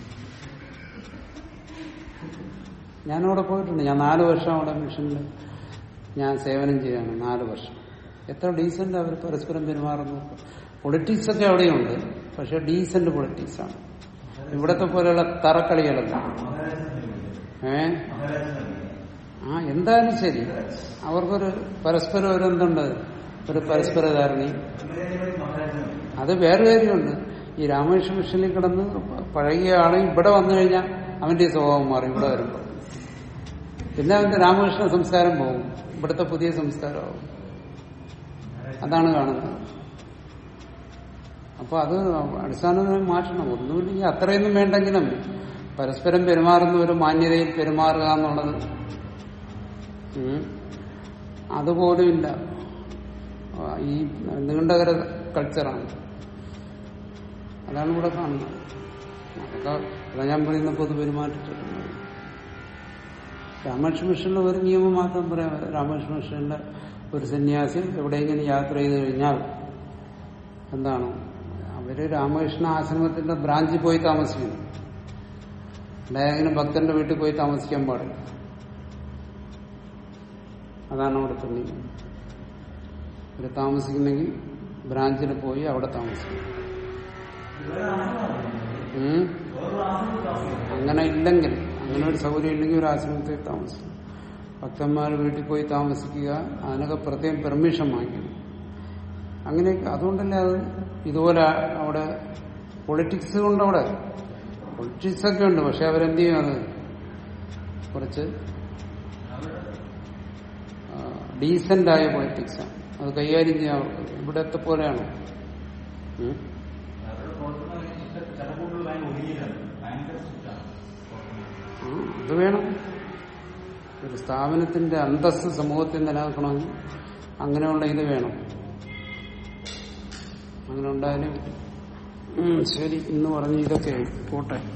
ഞാനവിടെ പോയിട്ടുണ്ട് ഞാൻ നാല് വർഷം അവിടെ മിഷനിൽ ഞാൻ സേവനം ചെയ്യാണ് നാല് വർഷം എത്ര ഡീസന്റ് അവർ പരസ്പരം പെരുമാറുന്നു പൊളിറ്റിക്സ് ഒക്കെ അവിടെയുണ്ട് പക്ഷെ ഡീസന്റ് പൊളിറ്റിക്സ് ആണ് ഇവിടത്തെ പോലെയുള്ള തറക്കളികളല്ല ഏ ആ എന്തായാലും ശരി അവർക്കൊരു പരസ്പരം ഒരു എന്തുണ്ട് ഒരു പരസ്പര ധാരണയും അത് വേറെ കാര്യമുണ്ട് ഈ രാമകൃഷ്ണ മിഷനിൽ കിടന്ന് പഴകിയ ആള് ഇവിടെ വന്നു കഴിഞ്ഞാൽ അവന്റെ ഈ സ്വഭാവം മാറി ഇവിടെ വരുമ്പോൾ പിന്നെ അവന്റെ രാമകൃഷ്ണ സംസ്കാരം പോകും ഇവിടുത്തെ പുതിയ സംസ്കാരമാവും അതാണ് കാണുന്നത് അപ്പൊ അത് അടിസ്ഥാനപരമായി മാറ്റണം ഒന്നുമില്ലെങ്കിൽ അത്രയൊന്നും വേണ്ടെങ്കിലും പരസ്പരം പെരുമാറുന്ന ഒരു മാന്യതയിൽ പെരുമാറുക എന്നുള്ളത് ഉം, അതുപോലും ഇല്ല ആ, ഈ നീണ്ടകര കൾച്ചറാണ് അതാണ് ഇവിടെ കാണുന്നത് അതൊക്കെ അതാ ഞാൻ പറയുന്ന പൊതുപെരുമാറ്റം രാമകൃഷ്ണ മിഷനിലെ ഒരു നിയമം മാത്രം പറയാം രാമകൃഷ്ണ മിഷനിലെ ഒരു സന്യാസി എവിടെയെങ്കിലും യാത്ര ചെയ്ത് കഴിഞ്ഞാൽ എന്താണ് അവര് രാമകൃഷ്ണ ആശ്രമത്തിന്റെ ബ്രാഞ്ചിൽ പോയി താമസിക്കുന്നു അല്ലാതെ ഭക്തന്റെ വീട്ടിൽ പോയി താമസിക്കാൻ പാടില്ല അതാണ് അവിടുത്തെ നിയമം ഒരു താമസിക്കുന്നെങ്കിൽ ബ്രാഞ്ചിൽ പോയി അവിടെ താമസിക്കും ഉം? അങ്ങനെ ഇല്ലെങ്കിൽ അങ്ങനെ ഒരു സൗകര്യം ഇല്ലെങ്കിൽ ഒരു ആശ്രമത്തിൽ താമസിക്കും ഭക്തന്മാർ വീട്ടിൽ പോയി താമസിക്കുക അതിനൊക്കെ പ്രത്യേകം പെർമിഷൻ വാങ്ങിക്കണം അങ്ങനെയൊക്കെ അതുകൊണ്ടല്ലേ അത് ഇതുപോലെ അവിടെ പൊളിറ്റിക്സ് കൊണ്ട് അവിടെ പൊളിറ്റിക്സ് ഒക്കെ ഉണ്ട് പക്ഷെ അവരെന്ത് ചെയ്യും അത് കുറച്ച് ഡീസന്റ് ആയ പൊളിറ്റിക്സാണ് അത് കൈകാര്യം ചെയ്യാൻ അവർക്ക് ഇവിടത്തെ പോലെയാണ് ഉം? ചട്ടക്കൂട്ടുകൾ ഭയങ്കര ഒതുങ്ങിയതാണ് ഭയങ്കര സ്ട്രിക്റ്റാണ് ആ, അത് വേണം ഒരു സ്ഥാപനത്തിന്റെ അന്തസ്സ് സമൂഹത്തിൽ നിലനിൽക്കണമെങ്കിൽ അങ്ങനെയുള്ള ഇത് വേണം അങ്ങനെ ഉണ്ടായാലും ഉം, ശരി ഇന്ന് പറഞ്ഞ് ഇതൊക്കെ പോട്ടെ